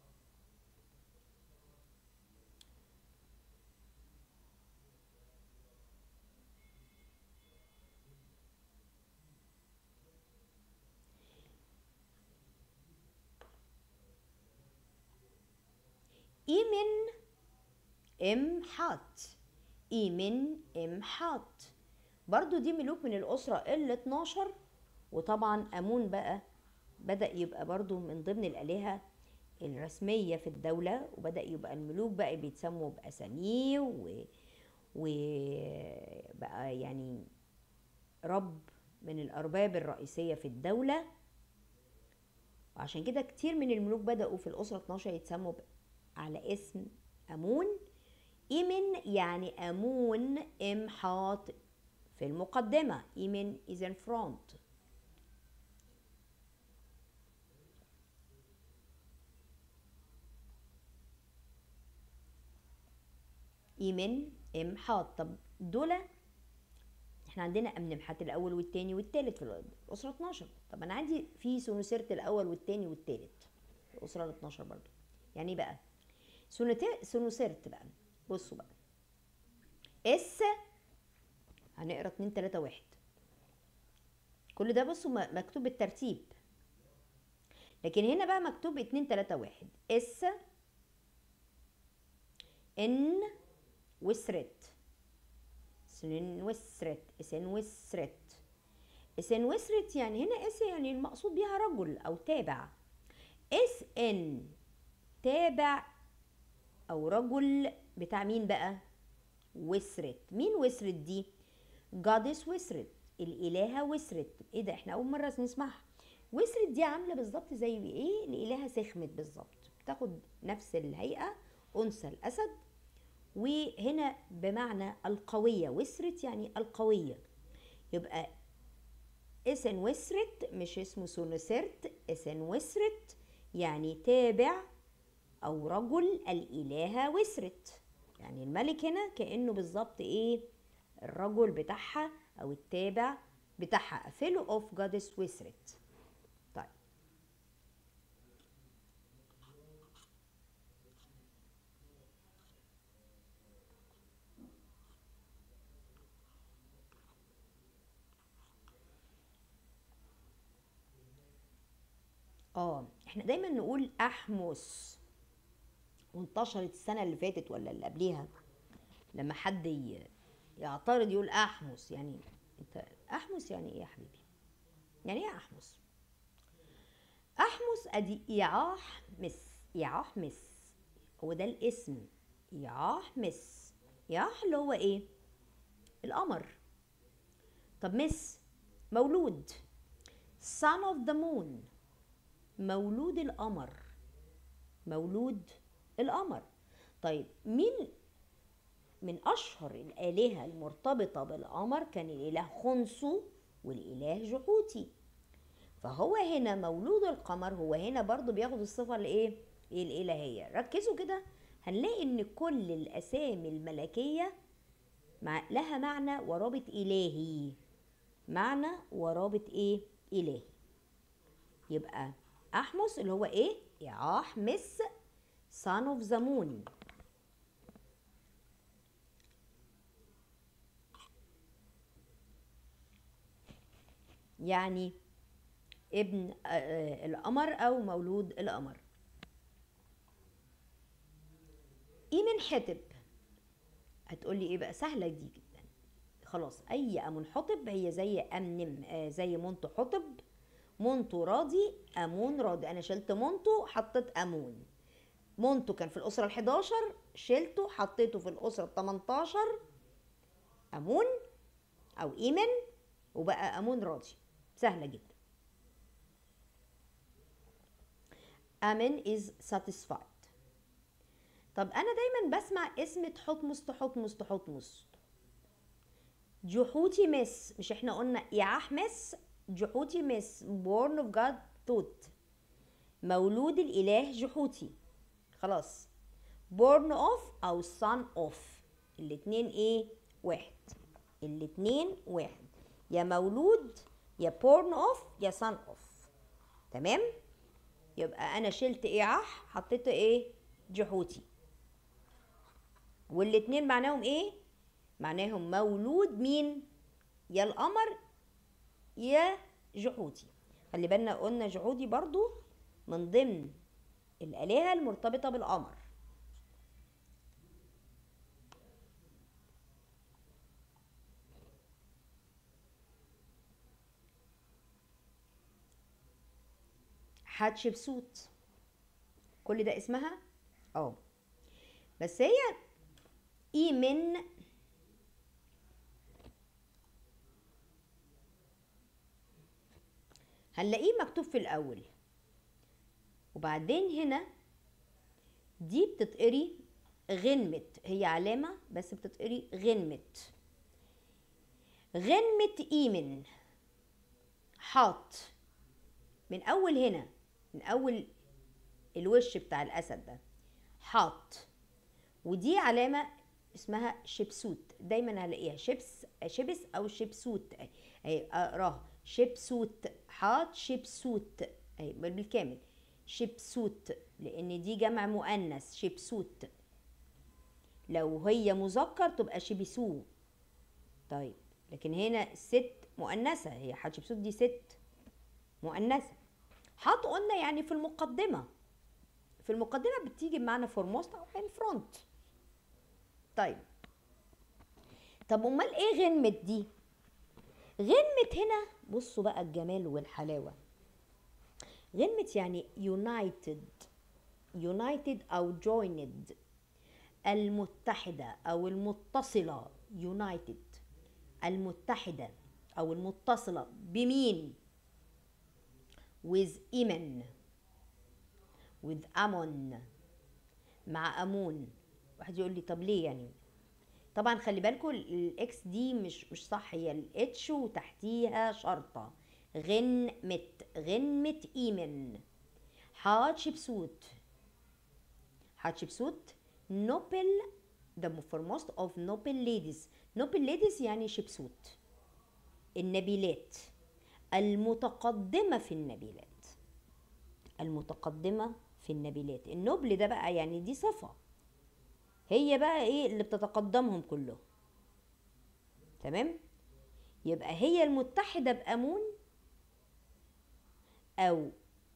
إيمن إمحات إيمن إمحات برضو دي ملوك من الأسرة ال 12 وطبعا أمون بقى بدأ يبقى برضو من ضمن الآلهة الرسمية في الدولة وبدأ يبقى الملوك بقى بيتسموا بأساميه و... وبقى يعني رب من الأرباب الرئيسية في الدولة وعشان كده كتير من الملوك بدأوا في الأسرة 12 يتسموا على اسم امون ايمن يعني امون ام حاط في المقدمة ايمن is in front ايمن ام حاط طب دول احنا عندنا امنمحات الاول والتاني والتالت في الاسره 12 طب انا عندي في سونوسيرت الاول والتاني والتالت في الاسره ال 12 برضو يعني ايه بقى سونوتي- سونوسيرت بقى بصوا بقى اس هنقرا 2 3 1 كل ده بصوا م- مكتوب بالترتيب لكن هنا بقى مكتوب 2 3 1 اس ان وسرت سنين وسرت اسن وسرت اسن وسرت يعني هنا اس يعني المقصود بيها رجل او تابع اس ان تابع او رجل بتاع مين بقى وسرت مين وسرت دي جادس وسرت الالهه وسرت ايه ده احنا اول مره نسمعها وسرت دي عامله بالظبط زي ايه الالهه سخمت بالظبط بتاخد نفس الهيئه انثى الاسد وهنا بمعنى القويه وسرت يعني القويه يبقى اسن وسرت مش اسمه سونسرت اسن وسرت يعني تابع او رجل الالهه وسرت يعني الملك هنا كانه بالظبط ايه الرجل بتاعها او التابع بتاعها فيلو اوف جادس وسرت طيب اه احنا دايما نقول احمس وانتشرت السنه اللي فاتت ولا اللي قبليها لما حد ي- يعترض يقول احمس يعني انت احمس يعني ايه يا حبيبي يعني ايه احمس احمس ادي ايعاح مس ايعاح مس هو ده الاسم ايعاح مس ايعاح اللي هو ايه القمر طب مس مولود son of the moon مولود القمر مولود القمر طيب مين من اشهر الالهه المرتبطه بالقمر كان الاله خنسو والاله جحوتي فهو هنا مولود القمر هو هنا برضو بياخد الصفه الايه الالهيه ركزوا كده هنلاقي ان كل الاسامي الملكيه مع لها معنى ورابط الهي معنى ورابط ايه الهي يبقى احمس اللي هو ايه يعاحمس son of the moon يعني ابن آه، آه، القمر او مولود القمر ايمن حتب هتقولي ايه بقى سهله دي جدا خلاص اي امون حطب هي زي امنم آه زي منتو حطب منتو راضي امون راضي انا شلت منتو حطيت امون منتو كان في الاسره ال11 شلته حطيته في الاسره ال18 امون او ايمن وبقى امون راضي سهله جدا امن is satisfied طب انا دايما بسمع اسم تحتمس تحتمس تحتمس جحوتي مس مش احنا قلنا يعاح مس جحوتي مس born of God توت مولود الاله جحوتي خلاص born of او son of الاتنين ايه واحد الاتنين واحد يا مولود يا born of يا son of تمام يبقى انا شلت ايه عح حطيت ايه جحوتي والاتنين معناهم ايه معناهم مولود مين يا القمر يا جحوتي خلي بالنا قلنا جحوتي برضو من ضمن الآلهة المرتبطة بالقمر حتشبسوت كل ده اسمها اه بس هي ايمن هنلاقيه مكتوب في الاول وبعدين هنا دي بتتقري غنمت هي علامة بس بتتقري غنمت غنمة إيمن حاط من أول هنا من أول الوش بتاع الأسد ده حاط ودي علامة اسمها شبسوت دايما هلاقيها شبس شبس أو شبسوت أي أقراها شبسوت حاط شبسوت أي بالكامل شبسوت لأن دي جمع مؤنث شبسوت لو هي مذكر تبقى شبسو طيب لكن هنا الست مؤنثة هي حتشبسوت دي ست مؤنثة حط قلنا يعني في المقدمة في المقدمة بتيجي بمعنى فورموست أو in front طيب طب أمال إيه غنمت دي؟ غنمت هنا بصوا بقى الجمال والحلاوة غنمت يعني united united أو joined المتحدة أو المتصلة united المتحدة أو المتصلة بمين؟ with إيمن with أمون مع أمون واحد يقول لي طب ليه يعني طبعا خلي بالكم الاكس دي مش مش صح هي الاتش وتحتيها شرطة غنمت غنمت إيمن حاتشبسوت حاتشبسوت نوبل the foremost of noble ladies noble ladies يعني شبسوت النبيلات المتقدمة في النبيلات المتقدمة في النبيلات النبل ده بقى يعني دي صفة هي بقى ايه اللي بتتقدمهم كلهم تمام يبقى هي المتحدة بأمون أو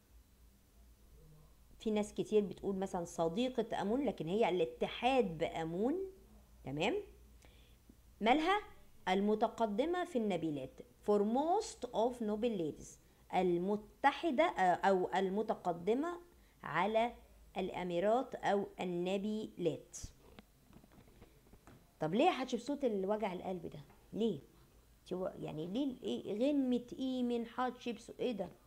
في ناس كتير بتقول مثلا صديقة أمون لكن هي الاتحاد بأمون تمام مالها المتقدمة في النبيلات foremost of noble ladies المتحدة أو المتقدمة على الأميرات أو النبيلات طب ليه حتشبسوت الوجع القلب ده ليه يعني ليه ايه غنمة ايه من حتشبسوت ايه ده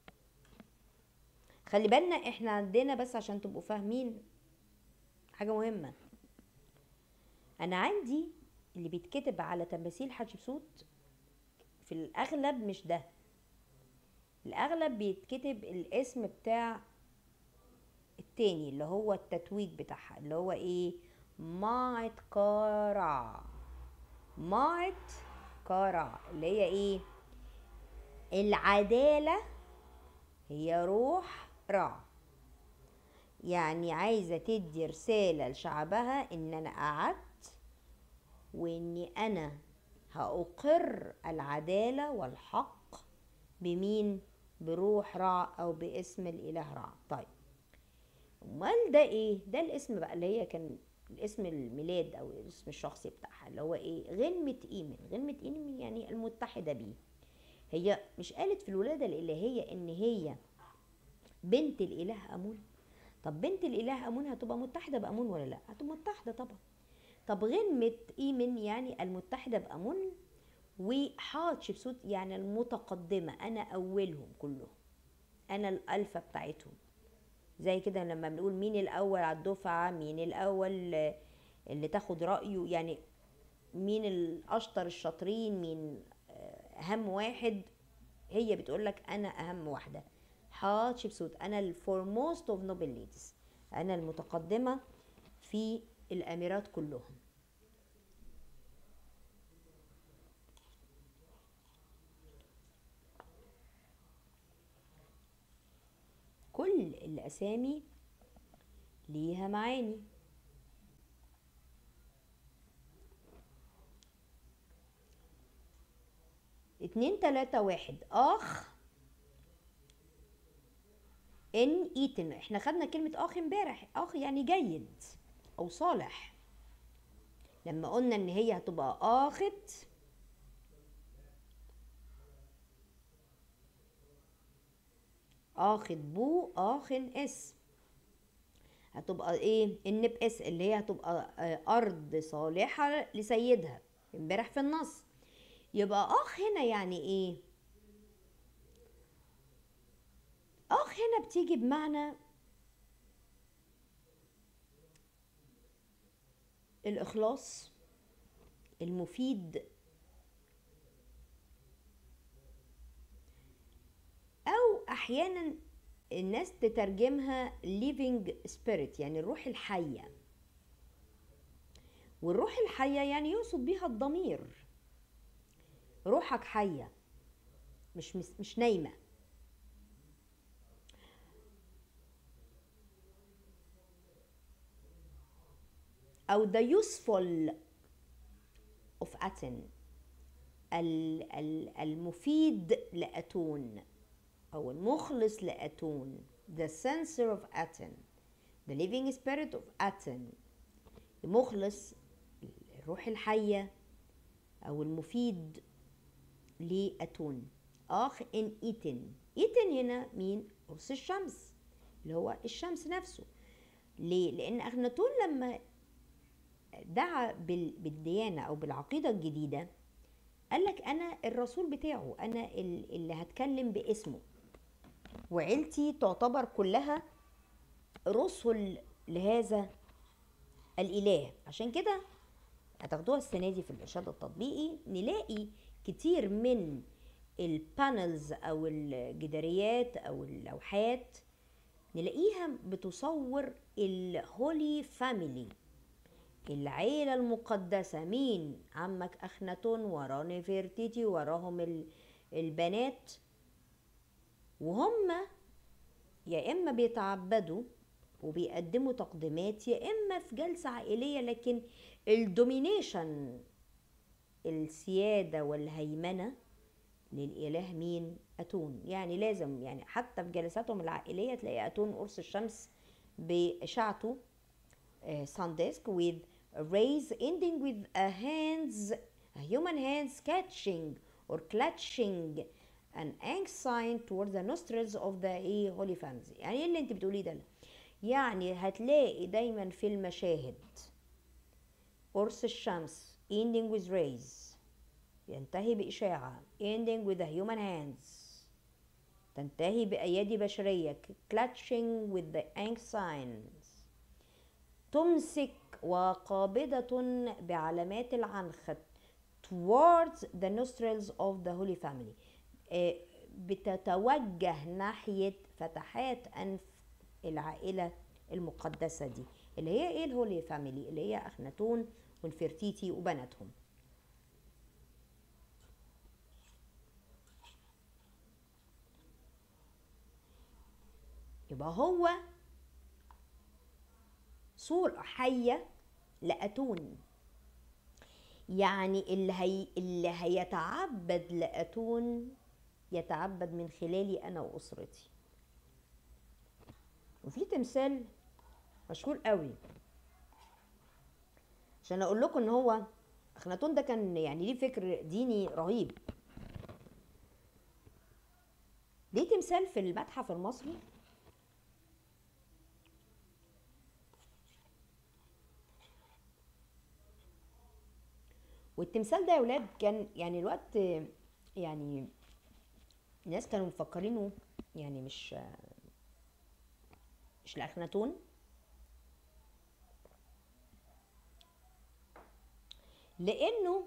خلي بالنا احنا عندنا بس عشان تبقوا فاهمين حاجة مهمة انا عندي اللي بيتكتب على تماثيل حتشبسوت في الاغلب مش ده الاغلب بيتكتب الاسم بتاع التاني اللي هو التتويج بتاعها اللي هو ايه ماعت كارع ماعت كارع اللي هي ايه العدالة هي روح رع يعني عايزة تدي رسالة لشعبها ان انا قعدت واني انا هأقر العدالة والحق بمين بروح رع او باسم الاله رع طيب امال ده ايه ده الاسم بقى اللي هي كان الاسم الميلاد او الاسم الشخصي بتاعها اللي هو ايه غنمة ايمن غنمة ايمن يعني المتحدة بيه هي مش قالت في الولادة الالهية ان هي بنت الاله امون طب بنت الاله امون هتبقى متحدة بامون ولا لا هتبقى متحدة طبعا طب غنمة ايمن يعني المتحدة بامون وحاتشبسوت يعني المتقدمة أنا أولهم كلهم أنا الألفة بتاعتهم زي كده لما بنقول مين الأول على الدفعة مين الأول اللي تاخد رأيه يعني مين الأشطر الشاطرين مين أهم واحد هي بتقولك أنا أهم واحدة حاتشبسوت أنا الفورموست اوف نوبل ليديز أنا المتقدمة في الأميرات كلهم كل الأسامي ليها معاني اتنين تلاتة واحد أخ إن إيتن احنا خدنا كلمة أخ امبارح أخ يعني جيد أو صالح لما قلنا إن هي هتبقى آخت اخد بو اخن اس هتبقى ايه النب اس اللي هي هتبقى ارض صالحة لسيدها امبارح في النص يبقى اخ هنا يعني ايه اخ هنا بتيجي بمعنى الإخلاص المفيد أو أحيانا الناس تترجمها living spirit يعني الروح الحية والروح الحية يعني يقصد بيها الضمير روحك حية مش مش, مش نايمة أو the useful of Aten ال- ال- المفيد لأتون أو المخلص لأتون the sensor of Aten the living spirit of Aten المخلص الروح الحية أو المفيد لأتون آخ إن إيتن إيتن هنا مين؟ قرص الشمس اللي هو الشمس نفسه ليه؟ لأن أخناتون لما دعا بال- بالديانة أو بالعقيدة الجديدة قال لك أنا الرسول بتاعه أنا ال- اللي هتكلم باسمه وعيلتي تعتبر كلها رسل لهذا الإله عشان كده هتاخدوها السنة دي في الإرشاد التطبيقي نلاقي كتير من البانلز أو الجداريات أو اللوحات نلاقيها بتصور الهولي فاميلي العيلة المقدسة مين عمك أخناتون وراه نفرتيتي وراهم ال- البنات وهم يا إما بيتعبدوا وبيقدموا تقديمات يا إما في جلسة عائلية لكن الدومينيشن السيادة والهيمنة للإله مين؟ أتون يعني لازم يعني حتى في جلساتهم العائلية تلاقي أتون قرص الشمس بإشاعته uh, sun disk with rays ending with a hands a human hands catching or clutching an ink sign towards the nostrils of the ايه holy family يعني ايه اللي انت بتقوليه ده يعني هتلاقي دايما في المشاهد قرص الشمس ending with rays ينتهي بإشاعة ending with the human hands تنتهي بأيادي بشرية clutching with the ink signs تمسك وقابضة بعلامات العنخ towards the nostrils of the holy family آه، بتتوجه ناحية فتحات أنف العائلة المقدسة دي اللي هي ايه الهولي فاميلي اللي هي أخناتون ونفرتيتي وبناتهم يبقى هو صورة حية لأتون يعني اللي هي اللي هيتعبد لأتون يتعبد من خلالي أنا وأسرتي وفي تمثال مشهور قوي عشان أقول لكم إن هو أخناتون ده كان يعني ليه فكر ديني رهيب ليه تمثال في المتحف المصري والتمثال ده يا ولاد كان يعني الوقت يعني الناس كانوا مفكرينه يعني مش مش لأخناتون لأنه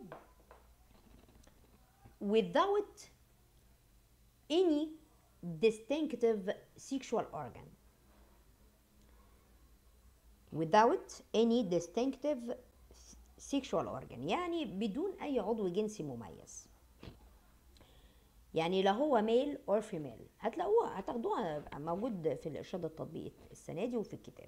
without any distinctive sexual organ without any distinctive sexual organ يعني بدون أي عضو جنسي مميز يعني لا هو ميل اور فيميل هتلاقوها هتاخدوها موجود في الإرشاد التطبيقي السنة دي وفي الكتاب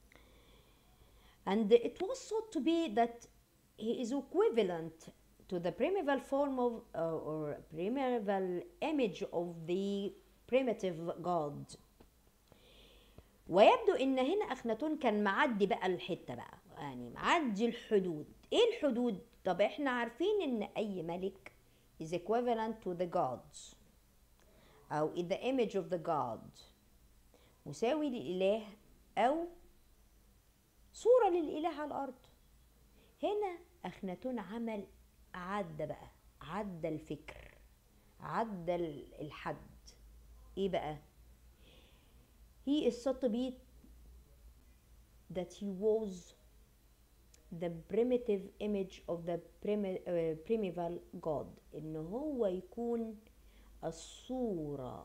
and it was thought to be that he is equivalent to the primeval form of uh, or primeval image of the primitive god ويبدو ان هنا اخناتون كان معدي بقى الحته بقى يعني معدي الحدود ايه الحدود طب احنا عارفين ان اي ملك is equivalent to the gods او in the image of the god مساوي للاله او صوره للاله على الارض هنا اخناتون عمل عدى بقى عدى الفكر عدى الحد ايه بقى he is said to be that he was the primitive image of the primi- uh, primeval god ان هو يكون الصورة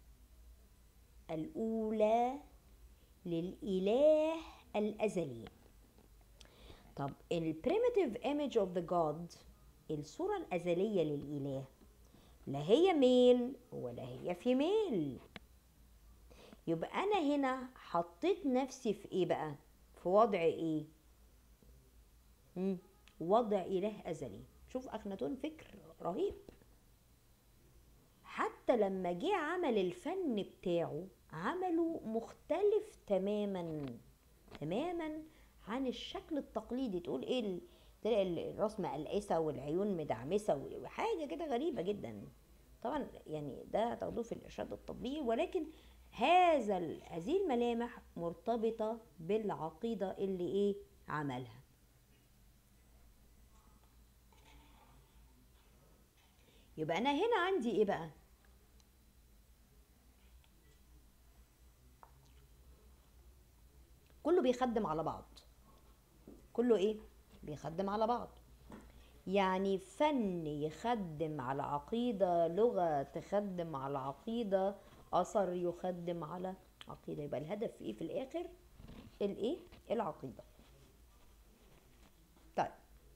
الأولى للإله الأزلي طب ال primitive image of the god الصورة الأزلية للإله لا هي ميل ولا هي فيميل يبقى أنا هنا حطيت نفسي في إيه بقى في وضع إيه مم. وضع إله أزلي شوف أخناتون فكر رهيب حتى لما جه عمل الفن بتاعه عمله مختلف تماما تماما عن الشكل التقليدي تقول ايه ال- تلاقي الراس مقلقسه والعيون مدعمسه وحاجه كده غريبه جدا طبعا يعني ده هتاخدوه في الارشاد التطبيقي ولكن هذا ال- هذه الملامح مرتبطه بالعقيده اللي ايه عملها يبقى انا هنا عندي ايه بقى كله بيخدم على بعض كله ايه بيخدم على بعض يعني فن يخدم على عقيدة لغة تخدم على عقيدة أثر يخدم على عقيدة يبقى الهدف ايه في الآخر الايه العقيدة طيب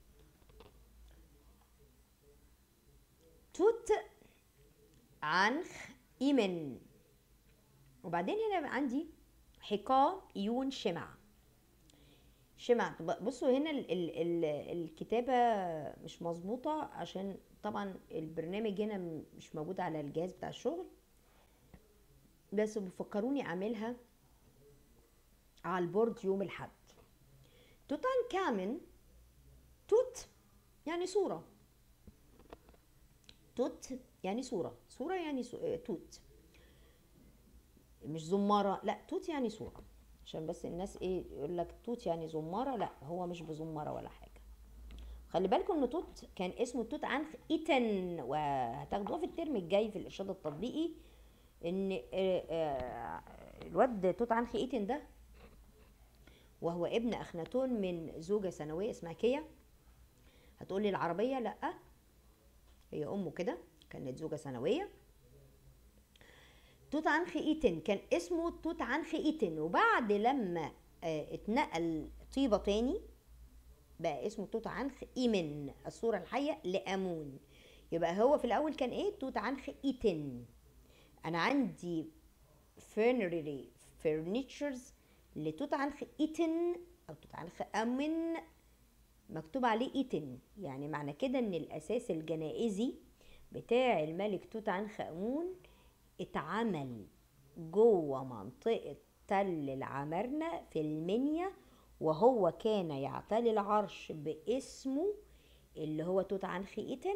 توت عنخ إيمن وبعدين هنا عندي حقا يون شمع شمع ب- بصوا هنا ال ال ال الكتابة مش مظبوطة عشان طبعا البرنامج هنا م- مش موجود على الجهاز بتاع الشغل بس بيفكروني اعملها على البورد يوم الحد توت كامن توت يعني صورة توت يعني صورة صورة يعني سو... آه، توت مش زمارة لا توت يعني صورة عشان بس الناس ايه يقول لك توت يعني زمارة لا هو مش بزمارة ولا حاجة خلي بالكم ان توت كان اسمه توت عنخ ايتن وهتاخدوها في الترم الجاي في الارشاد التطبيقي ان آه، آه، الواد توت عنخ ايتن ده وهو ابن اخناتون من زوجة ثانوية اسمها كيا هتقولي العربية لا هي امه كده كانت زوجة ثانوية توت عنخ ايتن كان اسمه توت عنخ ايتن وبعد لما آه، اتنقل طيبة تاني بقى اسمه توت عنخ ايمن الصورة الحية لامون يبقى هو في الاول كان ايه توت عنخ ايتن انا عندي فيرنري فيرنيتشرز لتوت عنخ ايتن او توت عنخ امن مكتوب عليه ايتن يعني معنى كده ان الاساس الجنائزي بتاع الملك توت عنخ امون اتعمل جوه منطقة تل العمارنة في المنيا وهو كان يعتلي العرش باسمه اللي هو توت عنخ ايتن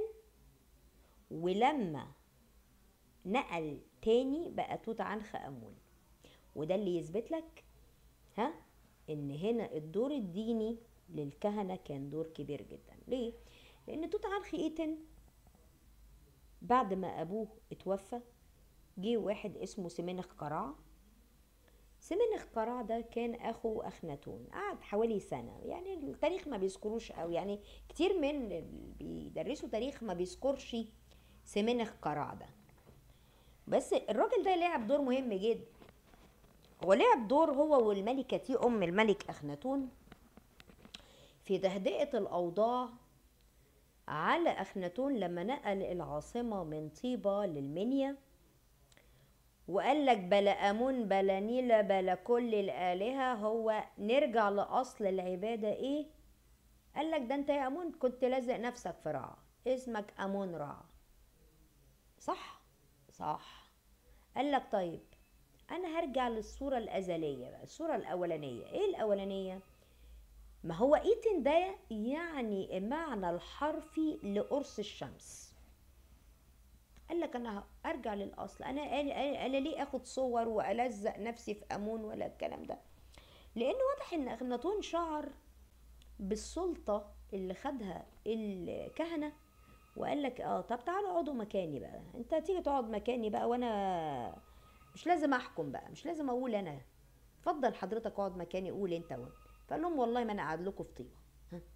ولما نقل تاني بقى توت عنخ امون وده اللي يثبت لك ها ان هنا الدور الديني للكهنة كان دور كبير جدا ليه؟ لان توت عنخ ايتن بعد ما ابوه اتوفى جه واحد اسمه سمنخ قرع سمنخ قرع ده كان اخو اخناتون قعد حوالي سنه يعني التاريخ ما بيذكروش قوي يعني كتير من اللي بيدرسوا تاريخ ما بيذكرش سمنخ قرع ده بس الراجل ده لعب دور مهم جدا هو لعب دور هو والملكة تي أم الملك أخناتون في تهدئة الأوضاع على أخناتون لما نقل العاصمة من طيبة للمنيا وقال لك بلا أمون بلا نيلة بلا كل الآلهة هو نرجع لأصل العبادة إيه؟ قال لك ده أنت يا أمون كنت لازق نفسك في رع اسمك أمون رع صح؟ صح قال لك طيب أنا هرجع للصورة الأزلية بقى الصورة الأولانية إيه الأولانية؟ ما هو ايتن ده يعني المعنى الحرفي لقرص الشمس قال لك انا ارجع للاصل انا انا أنا ليه اخد صور والزق نفسي في امون ولا الكلام ده لان واضح ان اخناتون شعر بالسلطه اللي خدها الكهنه وقال لك اه طب تعالوا اقعدوا مكاني بقى انت هتيجي تقعد مكاني بقى وانا مش لازم احكم بقى مش لازم اقول انا اتفضل حضرتك اقعد مكاني قول انت وانت فقال لهم والله ما انا قاعد لكم في طيبه ها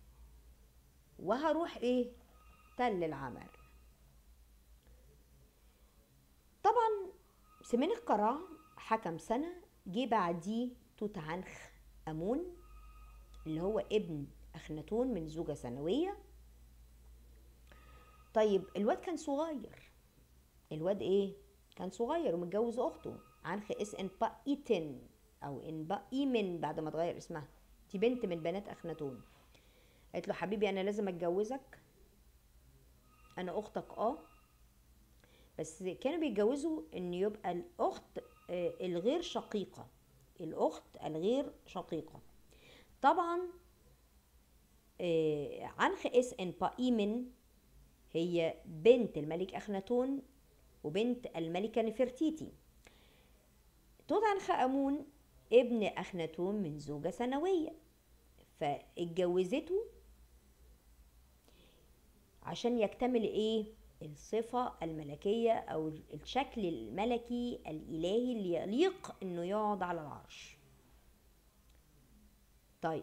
وهروح ايه تل العمر طبعا سمين القرع حكم سنة جه بعديه توت عنخ أمون اللي هو ابن أخناتون من زوجة ثانوية طيب الواد كان صغير الواد ايه كان صغير ومتجوز اخته عنخ اس ان با ايتن او ان با ايمن بعد ما اتغير اسمها دي بنت من بنات اخناتون قالت له حبيبي انا لازم اتجوزك انا اختك اه بس كانوا بيتجوزوا ان يبقى الاخت آه، الغير شقيقه الاخت الغير شقيقه طبعا آه، عنخ اس ان با ايمن هي بنت الملك اخناتون وبنت الملكه نفرتيتي توت عنخ امون ابن اخناتون من زوجه ثانويه فاتجوزته عشان يكتمل ايه الصفة الملكية او الشكل الملكي الالهي اللي يليق انه يقعد على العرش طيب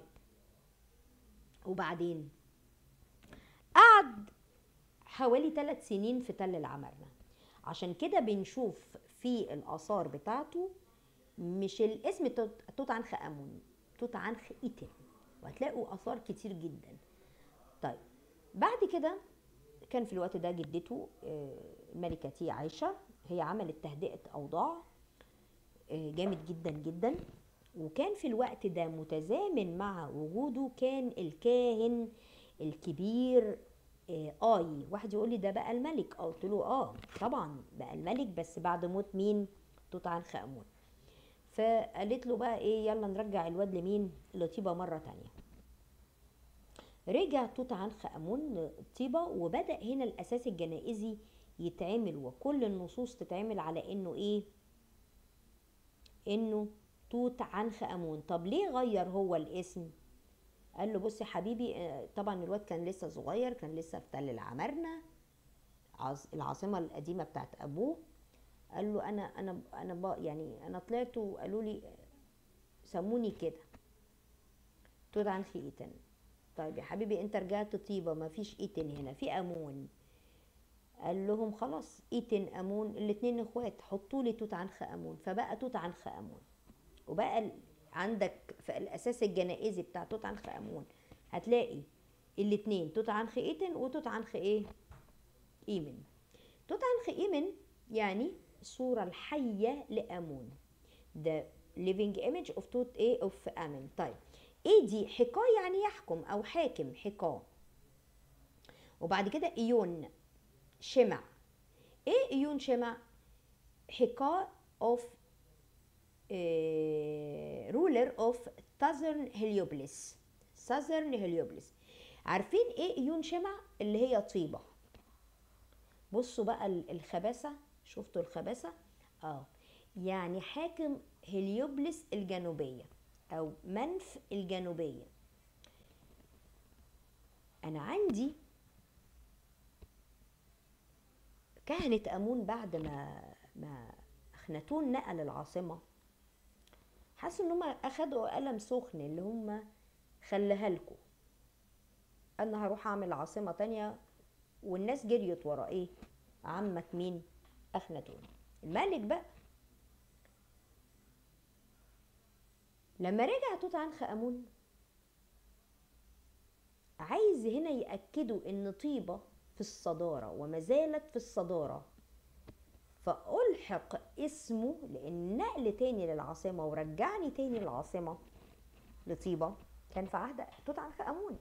وبعدين قعد حوالي ثلاث سنين في تل العمارنة عشان كده بنشوف في الآثار بتاعته مش الاسم توت توت عنخ آمون توت عنخ إيتن وهتلاقوا آثار كتير جدا طيب بعد كده كان في الوقت ده جدته آه، الملكة تي عايشة هي عملت تهدئة أوضاع آه، جامد جدا جدا وكان في الوقت ده متزامن مع وجوده كان الكاهن الكبير آه، آي واحد يقول لي ده بقى الملك اه قلت له اه طبعا بقى الملك بس بعد موت مين توت عنخ آمون فقالت له بقى ايه يلا نرجع الواد لمين لطيبة مرة تانية رجع توت عنخ آمون لطيبة وبدأ هنا الأساس الجنائزي يتعمل وكل النصوص تتعمل على انه ايه انه توت عنخ آمون طب ليه غير هو الاسم قال له بص يا حبيبي آه، طبعا الواد كان لسه صغير كان لسه في تل العمارنة عاص- العاصمة القديمة بتاعت أبوه قال له أنا أنا أنا بق- يعني أنا طلعت وقالوا لي سموني كده توت عنخ إيتن طيب يا حبيبي أنت رجعت طيبة ما فيش إيتن هنا في أمون قال لهم خلاص إيتن أمون الاتنين إخوات حطوا لي توت عنخ آمون فبقى توت عنخ آمون وبقى ال- عندك في الاساس الجنائزي بتاع توت عنخ امون هتلاقي الاتنين توت عنخ ايتن وتوت عنخ ايه ايمن توت عنخ ايمن يعني الصورة الحية لامون the living image of توت ايه of امن طيب ايه دي حكاه يعني يحكم او حاكم حكاه وبعد كده ايون شمع ايه ايون شمع حكاه of رولر اوف ساذرن هليوبلس ساذرن هليوبلس عارفين ايه ايون شمع اللي هي طيبه بصوا بقى ال- الخباثه شفتوا الخباثه اه يعني حاكم هليوبلس الجنوبيه او منف الجنوبيه انا عندي كهنة أمون بعد ما ما أخناتون نقل العاصمة حسوا ان هم اخدوا قلم سخن اللي هم خليها لكم انا هروح اعمل عاصمه تانية والناس جريت ورا ايه عمك مين اخناتون الملك بقى لما رجع توت عنخ امون عايز هنا ياكدوا ان طيبه في الصداره وما زالت في الصداره فألحق اسمه لأن نقل تاني للعاصمة ورجعني تاني للعاصمة لطيبة كان في عهد توت عنخ آمون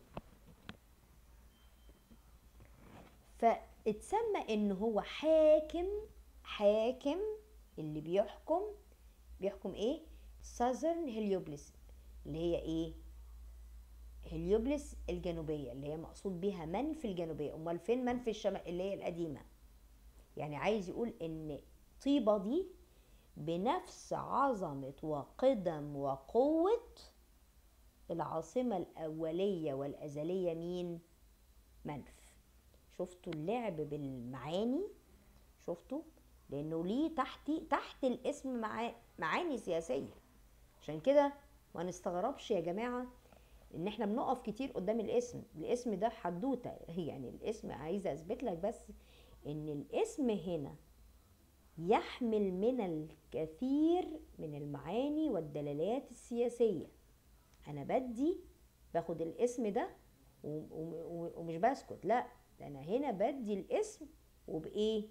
فاتسمى ان هو حاكم حاكم اللي بيحكم بيحكم ايه ساذرن هليوبلس اللي هي ايه هليوبلس الجنوبيه اللي هي مقصود بيها منف الجنوبيه امال فين منف الشمال اللي هي القديمه يعني عايز يقول ان طيبه دي بنفس عظمه وقدم وقوه العاصمه الاوليه والازليه مين منف شفتوا اللعب بالمعاني شفتوا لانه ليه تحت تحت الاسم معا- معاني سياسيه عشان كده ما نستغربش يا جماعه ان احنا بنقف كتير قدام الاسم الاسم ده حدوته يعني الاسم عايزه اثبت لك بس ان الاسم هنا يحمل من الكثير من المعاني والدلالات السياسيه انا بدي باخد الاسم ده و- و- ومش بسكت لا ده انا هنا بدي الاسم وبايه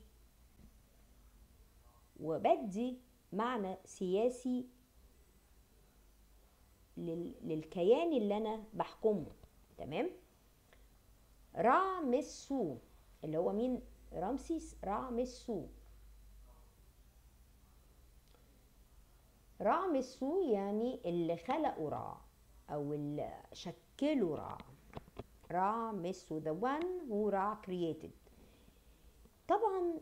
وبدي معنى سياسي لل- للكيان اللي انا بحكمه تمام رامسو اللي هو مين رمسيس رامسو رامسو يعني اللي خلقوا را او اللي شكلوا را رامسو the one who را created طبعا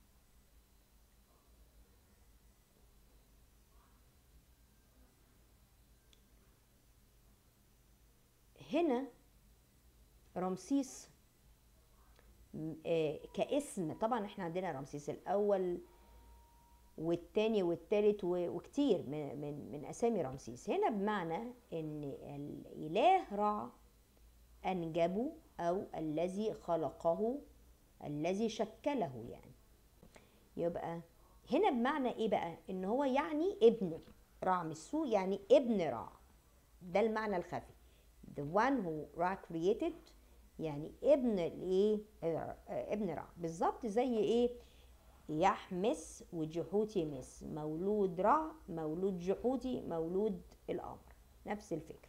هنا رمسيس م- آه، كاسم طبعا احنا عندنا رمسيس الاول والتاني والتالت و- وكتير من, من, من اسامي رمسيس هنا بمعنى ان الاله رع انجبه او الذي خلقه الذي شكله يعني يبقى هنا بمعنى ايه بقى ان هو يعني ابنه رع مسو يعني ابن رع ده المعنى الخفي the one who Ra created يعني ابن الايه آه، آه، ابن رع بالظبط زي ايه يحمس وجحوتي مس مولود رع مولود جحوتي مولود الامر نفس الفكره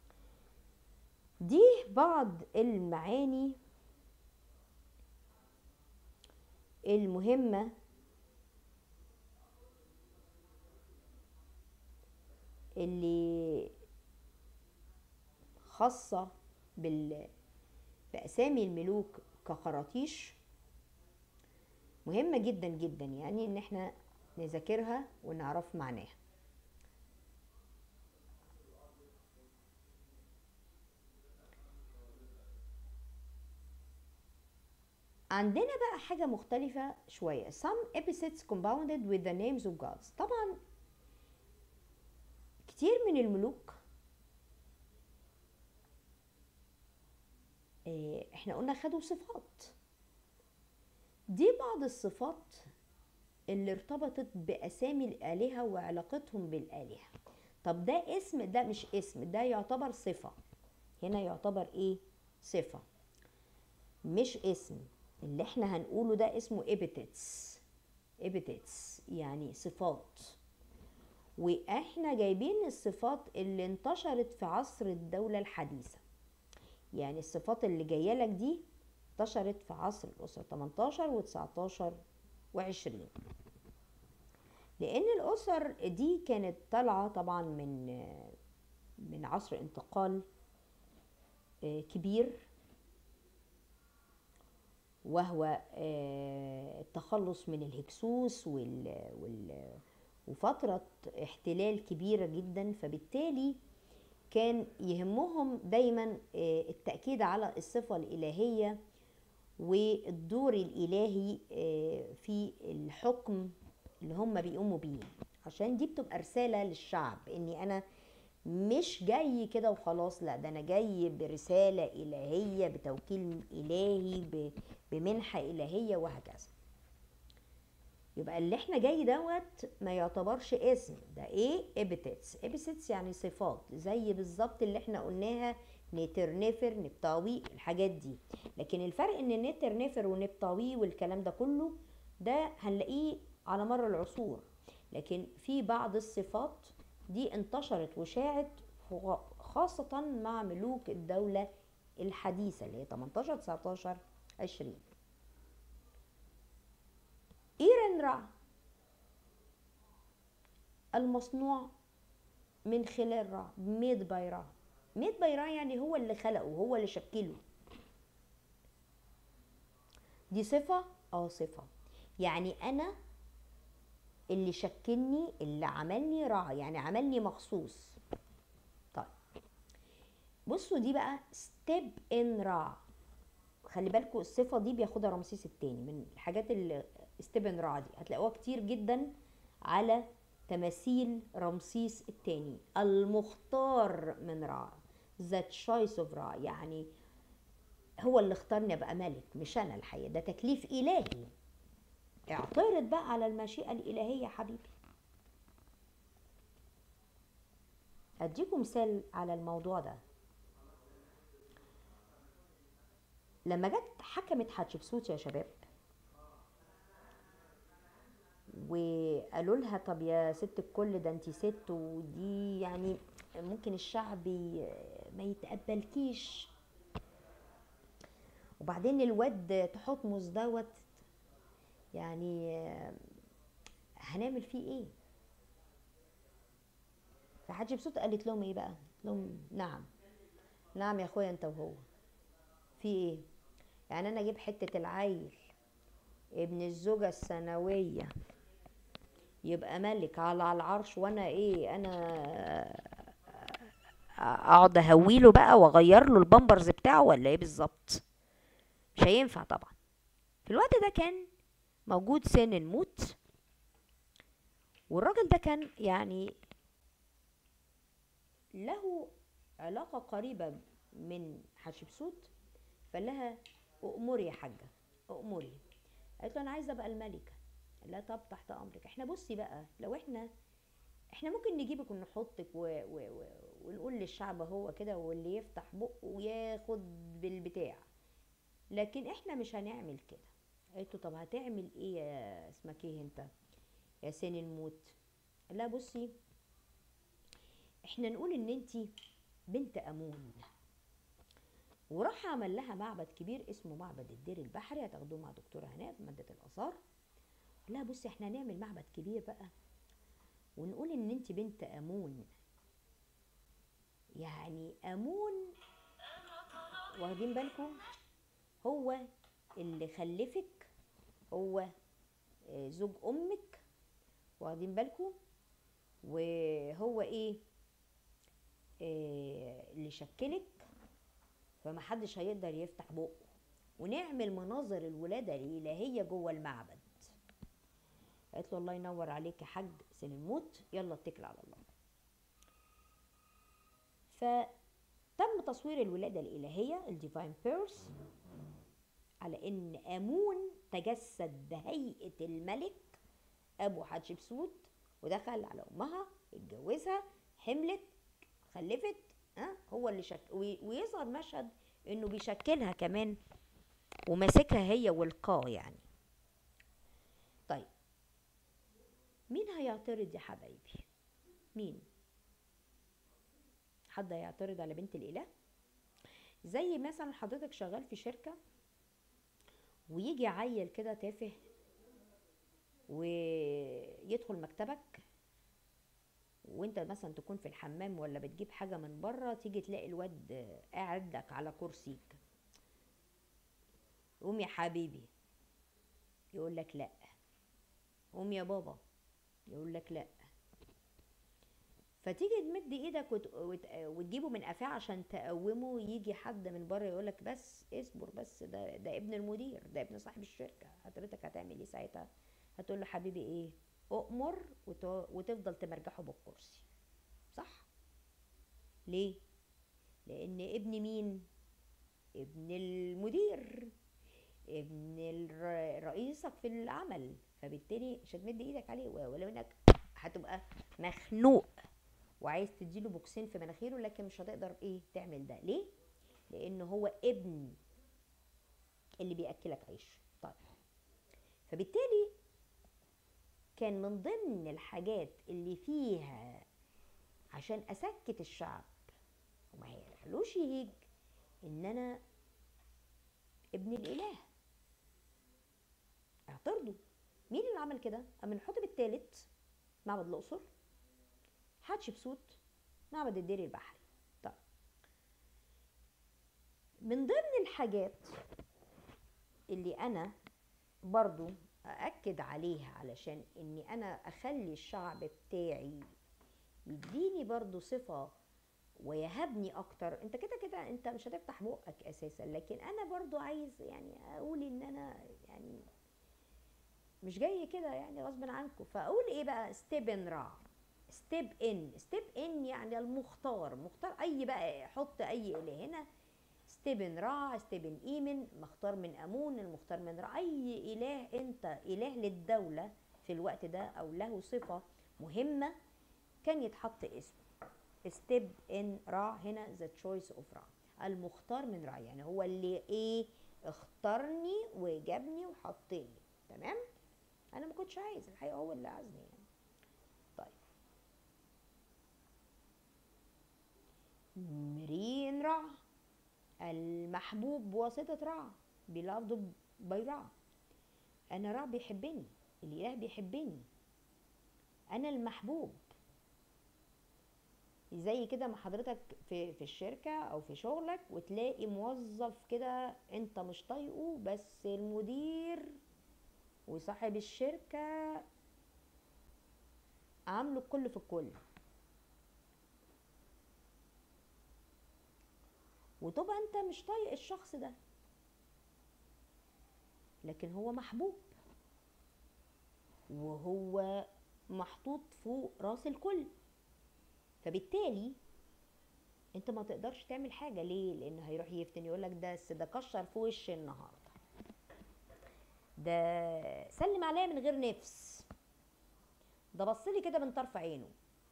دي بعض المعاني المهمه اللي خاصة بال... بأسامي الملوك كخراطيش مهمة جدا جدا يعني ان احنا نذاكرها ونعرف معناها عندنا بقى حاجة مختلفة شوية some epithets compounded with the names of gods طبعا كتير من الملوك آه، احنا قلنا خدوا صفات دي بعض الصفات اللي ارتبطت بأسامي الآلهة وعلاقتهم بالآلهة طب ده اسم ده مش اسم ده يعتبر صفة هنا يعتبر ايه صفة مش اسم اللي احنا هنقوله ده اسمه epithets epithets يعني صفات واحنا جايبين الصفات اللي انتشرت في عصر الدولة الحديثة يعني الصفات اللي جايه لك دي انتشرت في عصر الاسره 18 و19 و20 لان الاسر دي كانت طالعه طبعا من من عصر انتقال آه، كبير وهو آه، التخلص من الهكسوس وال وال وفترة احتلال كبيرة جدا فبالتالي كان يهمهم دايما آه، التأكيد على الصفة الإلهية والدور الإلهي آه، في الحكم اللي هم بيقوموا بيه عشان دي بتبقى رسالة للشعب إني أنا مش جاي كده وخلاص لا ده أنا جاي برسالة إلهية بتوكيل إلهي ب- بمنحة إلهية وهكذا يبقى اللي احنا جاي دوت ما يعتبرش اسم ده ايه ابيتيتس ابيتيتس يعني صفات زي بالظبط اللي احنا قلناها نتر نفر نبطاوي الحاجات دي لكن الفرق ان نتر نفر ونبطاوي والكلام ده كله ده هنلاقيه على مر العصور لكن في بعض الصفات دي انتشرت وشاعت خ- خاصة مع ملوك الدولة الحديثة اللي هي 18 19 20 إيرن رع المصنوع من خلال رع ميد باي رع ميد باي رع يعني هو اللي خلقه هو اللي شكله دي صفة اه صفة يعني أنا اللي شكلني اللي عملني رع يعني عملني مخصوص طيب بصوا دي بقى ستيب ان رع خلي بالكم الصفه دي بياخدها رمسيس الثاني من الحاجات اللي استبن رع دي هتلاقوها كتير جدا على تماثيل رمسيس الثاني المختار من رع the choice of Ra يعني هو اللي اختارني ابقى ملك مش انا الحقيقه ده تكليف الهي اعترض بقى على المشيئه الالهيه يا حبيبي اديكم مثال على الموضوع ده لما جت حكمت حتشبسوت يا شباب وقالوا لها طب يا ست الكل ده انت ست ودي يعني ممكن الشعب ي- ما يتقبلكيش وبعدين الواد تحتمس دوت يعني آه، هنعمل فيه ايه فحتشبسوت قالت لهم ايه بقى قالت لهم نعم نعم يا اخويا انت وهو في ايه يعني انا اجيب حته العيل ابن الزوجه الثانويه يبقى ملك على العرش وانا ايه انا اقعد اهويله بقى واغير له البامبرز بتاعه ولا ايه بالظبط مش هينفع طبعا في الوقت ده كان موجود سن الموت والراجل ده كان يعني له علاقة قريبة من حتشبسوت فقال لها أؤمري يا حاجة أؤمري قالت له أنا عايزة أبقى الملكة قال لها طب تحت أمرك احنا بصي بقى لو احنا احنا ممكن نجيبك ونحطك و... و... و... ونقول للشعب هو كده واللي يفتح بقه وياخد بالبتاع لكن احنا مش هنعمل كده قالت له طب هتعمل ايه يا اسمك ايه انت يا سن الموت قال لها بصي احنا نقول ان انتي بنت امون وراح عمل لها معبد كبير اسمه معبد الدير البحري هتاخدوه مع دكتوره هناء في ماده الاثار قال لها بصي احنا هنعمل معبد كبير بقى ونقول ان انت بنت امون يعني امون واخدين بالكم هو اللي خلفك هو آه، زوج امك واخدين بالكم وهو ايه آه، اللي شكلك فمحدش هيقدر يفتح بقه ونعمل مناظر الولادة الإلهية جوه المعبد قالت له الله ينور عليك يا حاج سن الموت يلا اتكل على الله فتم تصوير الولادة الإلهية الديفاين بيرس على إن آمون تجسد بهيئة الملك أبو حتشبسوت ودخل على أمها اتجوزها حملت خلفت ها هو اللي شك وي- ويظهر مشهد إنه بيشكلها كمان وماسكها هي والقاه يعني طيب مين هيعترض يا حبايبي مين حد هيعترض على بنت الاله زي مثلا حضرتك شغال في شركه ويجي عيل كده تافه ويدخل مكتبك وانت مثلا تكون في الحمام ولا بتجيب حاجه من بره تيجي تلاقي الواد قاعد لك على كرسيك قوم يا حبيبي يقول لك لا قوم يا بابا يقول لك لا فتيجي تمد ايدك وت... وت... وتجيبه من قفاه عشان تقومه يجي حد من بره يقول لك بس اصبر بس ده ده ابن المدير ده ابن صاحب الشركه حضرتك هتعمل ايه ساعتها هتقول له حبيبي ايه اؤمر وت... وتفضل تمرجحه بالكرسي صح ليه لان ابن مين ابن المدير ابن الر- رئيسك في العمل فبالتالي مش هتمد ايدك عليه ولو انك هتبقى مخنوق وعايز تديله بوكسين في مناخيره لكن مش هتقدر ايه تعمل ده ليه لان هو ابن اللي بياكلك عيش طيب فبالتالي كان من ضمن الحاجات اللي فيها عشان اسكت الشعب وما يقولوش يهيج ان انا ابن الاله اعترضوا مين اللي عمل كده امنحتب الثالث معبد الاقصر حتشبسوت معبد الدير البحري طيب من ضمن الحاجات اللي انا برضو أأكد عليها علشان إني أنا أخلي الشعب بتاعي يديني برضو صفة ويهبني أكتر أنت كده كده أنت مش هتفتح بقك أساسا لكن أنا برضو عايز يعني أقول إن أنا يعني مش جاي كده يعني غصب عنكم فأقول إيه بقى ستيبن رع ستيب ان ستيب ان يعني المختار مختار اي بقى حط اي اله هنا ستيبن را ستيبن ايمن مختار من امون المختار من را اي اله انت اله للدوله في الوقت ده او له صفه مهمه كان يتحط اسم ستيب ان را هنا ذا تشويس اوف را المختار من را يعني هو اللي ايه اختارني وجابني وحطني تمام انا ما كنتش عايز الحقيقه هو اللي عايزني يعني طيب مرين رع المحبوب بواسطة رع beloved by رع أنا رع بيحبني الإله بيحبني أنا المحبوب زي كده ما حضرتك في في الشركة أو في شغلك وتلاقي موظف كده أنت مش طايقه بس المدير وصاحب الشركة عامله الكل في الكل وتبقى انت مش طايق الشخص ده لكن هو محبوب وهو محطوط فوق راس الكل فبالتالي انت ما تقدرش تعمل حاجة ليه لان هيروح يفتن يقول لك ده ده كشر في وشي النهارده ده سلم عليا من غير نفس ده بص لي كده من طرف عينه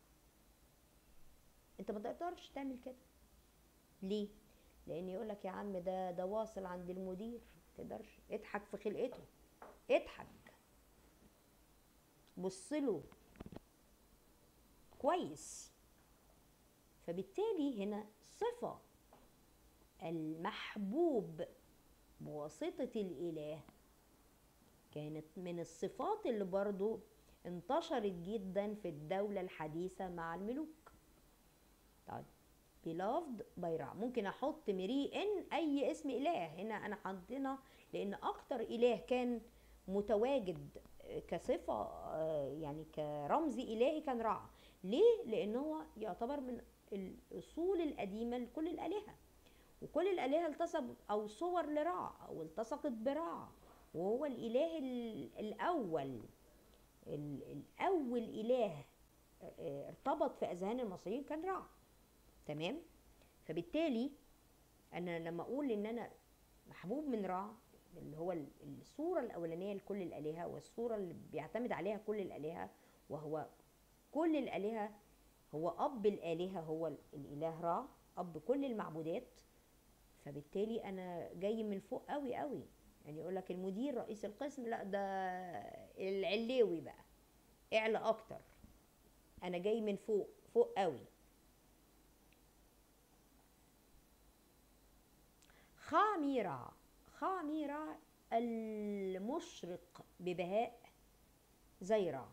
انت ما تقدرش تعمل كده ليه لان يقول لك يا عم ده ده واصل عند المدير ما تقدرش اضحك في خلقته اضحك بص له كويس فبالتالي هنا صفة المحبوب بواسطة الإله كانت من الصفات اللي برضو انتشرت جدا في الدولة الحديثة مع الملوك طيب beloved by رع ممكن احط مري ان اي اسم اله هنا انا حاطينها لان اكتر اله كان متواجد كصفة يعني كرمز الهي كان رع ليه لان هو يعتبر من الاصول القديمة لكل الالهة وكل الالهة التصق او صور لرع او التصقت برع وهو الاله الاول الاول اله ارتبط في اذهان المصريين كان رع تمام فبالتالي انا لما اقول ان انا محبوب من رع اللي هو الصورة الأولانية لكل الآلهة والصورة اللي بيعتمد عليها كل الآلهة وهو كل الآلهة هو أب الآلهة هو الإله را أب كل المعبودات فبالتالي أنا جاي من فوق قوي قوي يعني يقول لك المدير رئيس القسم لا ده العليوي بقى اعلى أكتر أنا جاي من فوق فوق قوي خاميرا خاميرا المشرق ببهاء زيرا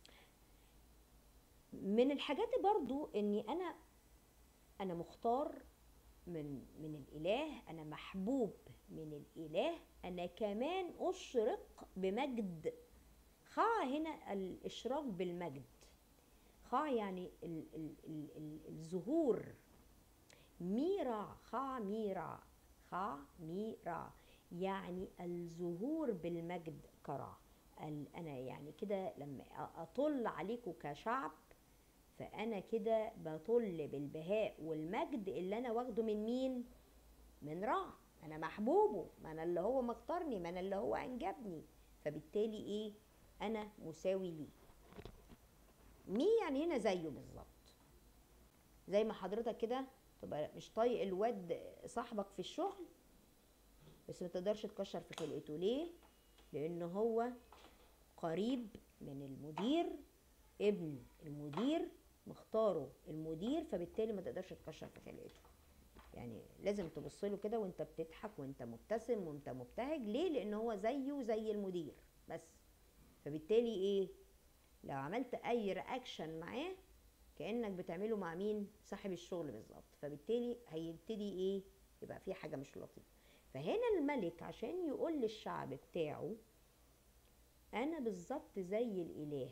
من الحاجات برضو اني انا انا مختار من من الاله انا محبوب من الاله انا كمان اشرق بمجد خا هنا الاشراق بالمجد خا يعني ال ال ال ال الظهور ميرا خا ميرا خا ميرا يعني الظهور بالمجد كرا انا يعني كده لما اطل عليكم كشعب فانا كده بطل بالبهاء والمجد اللي انا واخده من مين من را انا محبوبه ما انا اللي هو مختارني ما انا اللي هو انجبني فبالتالي ايه انا مساوي ليه مي يعني هنا زيه بالظبط زي ما حضرتك كده تبقى مش طايق الواد صاحبك في الشغل بس ما تقدرش تكشر في خلقته ليه لان هو قريب من المدير ابن المدير مختاره المدير فبالتالي ما تقدرش تكشر في خلقته يعني لازم تبص له كده وانت بتضحك وانت مبتسم وانت مبتهج ليه لان هو زيه زي المدير بس فبالتالي ايه لو عملت اي رياكشن معاه كانك بتعمله مع مين صاحب الشغل بالظبط فبالتالي هيبتدي ايه يبقى في حاجه مش لطيفه فهنا الملك عشان يقول للشعب بتاعه انا بالظبط زي الاله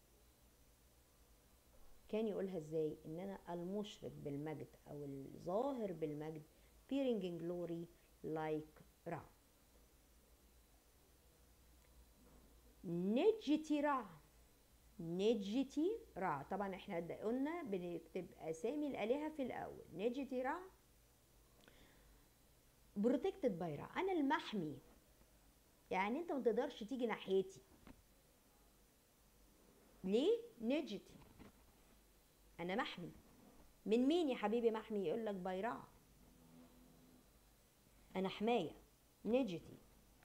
كان يقولها ازاي ان انا المشرق بالمجد او الظاهر بالمجد peering in glory like را نجتي را نجتي رع طبعا احنا د- قلنا بنكتب اسامي الالهه في الاول نجتي رع بروتكتد باي رع انا المحمي يعني انت ما تقدرش تيجي ناحيتي ليه نجتي انا محمي من مين يا حبيبي محمي يقول لك باي رع انا حمايه نجتي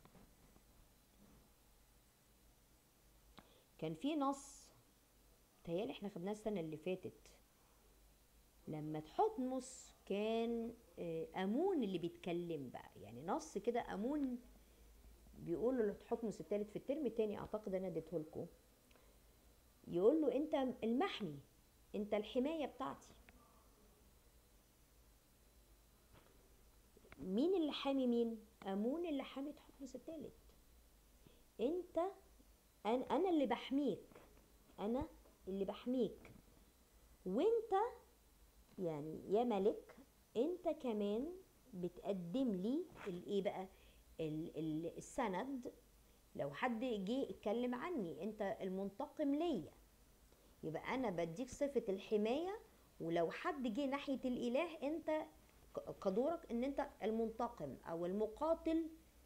كان في نص تهيالي احنا خدناه السنة اللي فاتت لما تحتمس كان آه، أمون اللي بيتكلم بقى يعني نص كده أمون بيقول له لتحتمس التالت في الترم التاني أعتقد أنا اديته لكم يقول له أنت المحمي أنت الحماية بتاعتي مين اللي حامي مين؟ أمون اللي حامي تحتمس التالت أنت أنا أنا اللي بحميك أنا اللي بحميك وأنت يعني يا ملك أنت كمان بتقدم لي الإيه بقى ال- ال- السند لو حد جه اتكلم عني أنت المنتقم ليا يبقى أنا بديك صفة الحماية ولو حد جه ناحية الإله أنت ك- كدورك ان انت المنتقم او المقاتل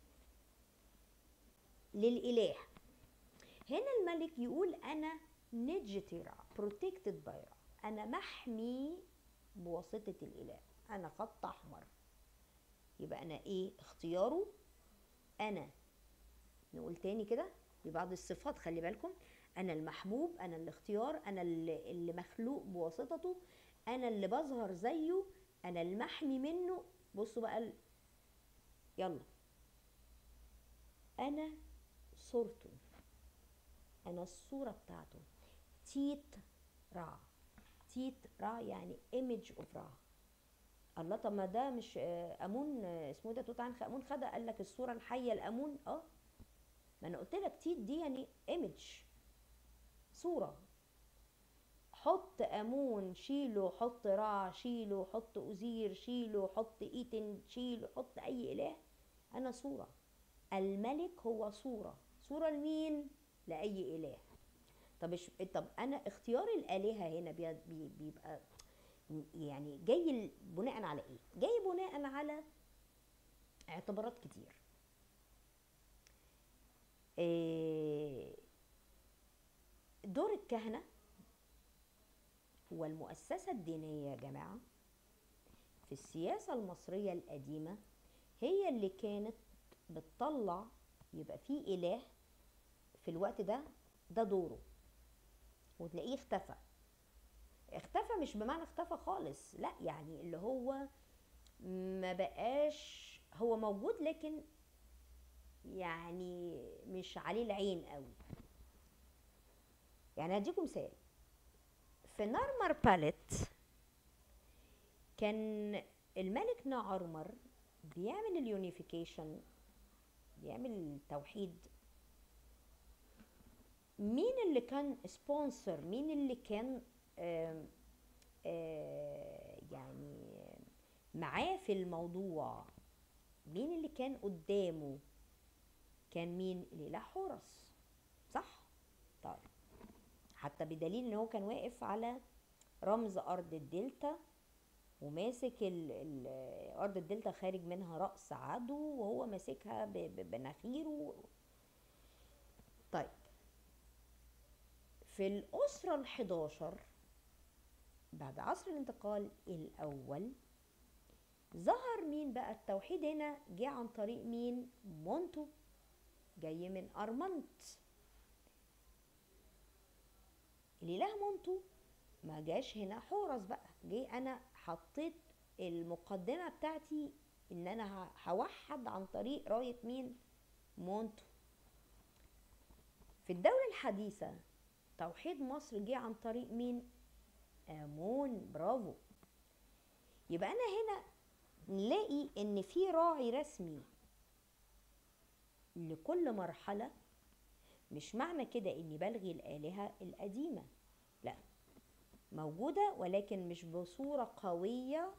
للاله هنا الملك يقول انا نجترا protected by را انا محمي بواسطة الاله انا خط احمر يبقى انا ايه اختياره انا نقول تاني كده ببعض الصفات خلي بالكم انا المحبوب انا الاختيار انا اللي, اللي مخلوق بواسطته انا اللي بظهر زيه انا المحمي منه بصوا بقى ال... يلا انا صورته انا الصوره بتاعته تيت را تيت را يعني ايمج اوف را الله طب ما ده مش آه، امون آه، اسمه ده توت عنخ امون خدها قال لك الصوره الحيه الامون اه ما انا قلت لك تيت دي يعني ايمج صوره حط امون شيله حط رع شيله حط ازير شيله حط ايتن شيله حط اي اله انا صوره الملك هو صوره صوره لمين لاي اله طب إش- طب انا اختيار الالهه هنا بي- بي- بيبقى يعني جاي ال- بناء على ايه جاي بناء على اعتبارات كتير إيه، دور الكهنه والمؤسسة الدينية يا جماعة في السياسة المصرية القديمة هي اللي كانت بتطلع يبقى في إله في الوقت ده ده دوره وتلاقيه اختفى اختفى مش بمعنى اختفى خالص لا يعني اللي هو ما بقاش هو موجود لكن يعني مش عليه العين قوي يعني هديكم مثال في نارمر باليت كان الملك نعرمر بيعمل اليونيفيكيشن بيعمل التوحيد مين اللي كان سبونسر مين اللي كان آم، آه، يعني معاه في الموضوع مين اللي كان قدامه كان مين الاله حورس صح طيب حتى بدليل ان هو كان واقف على رمز ارض الدلتا وماسك ال ال ارض الدلتا خارج منها راس عدو وهو ماسكها ب- ب- بناخيره طيب في الاسره الحداشر بعد عصر الانتقال الاول ظهر مين بقى التوحيد هنا جه عن طريق مين مونتو جاي من ارمنت الاله مونتو ما جاش هنا حورس بقى جه انا حطيت المقدمه بتاعتي ان انا ه- هوحد عن طريق رايه مين مونتو في الدوله الحديثه توحيد مصر جه عن طريق مين امون برافو يبقى انا هنا نلاقي ان في راعي رسمي لكل مرحله مش معنى كده اني بلغي الالهه القديمه لا موجوده ولكن مش بصوره قويه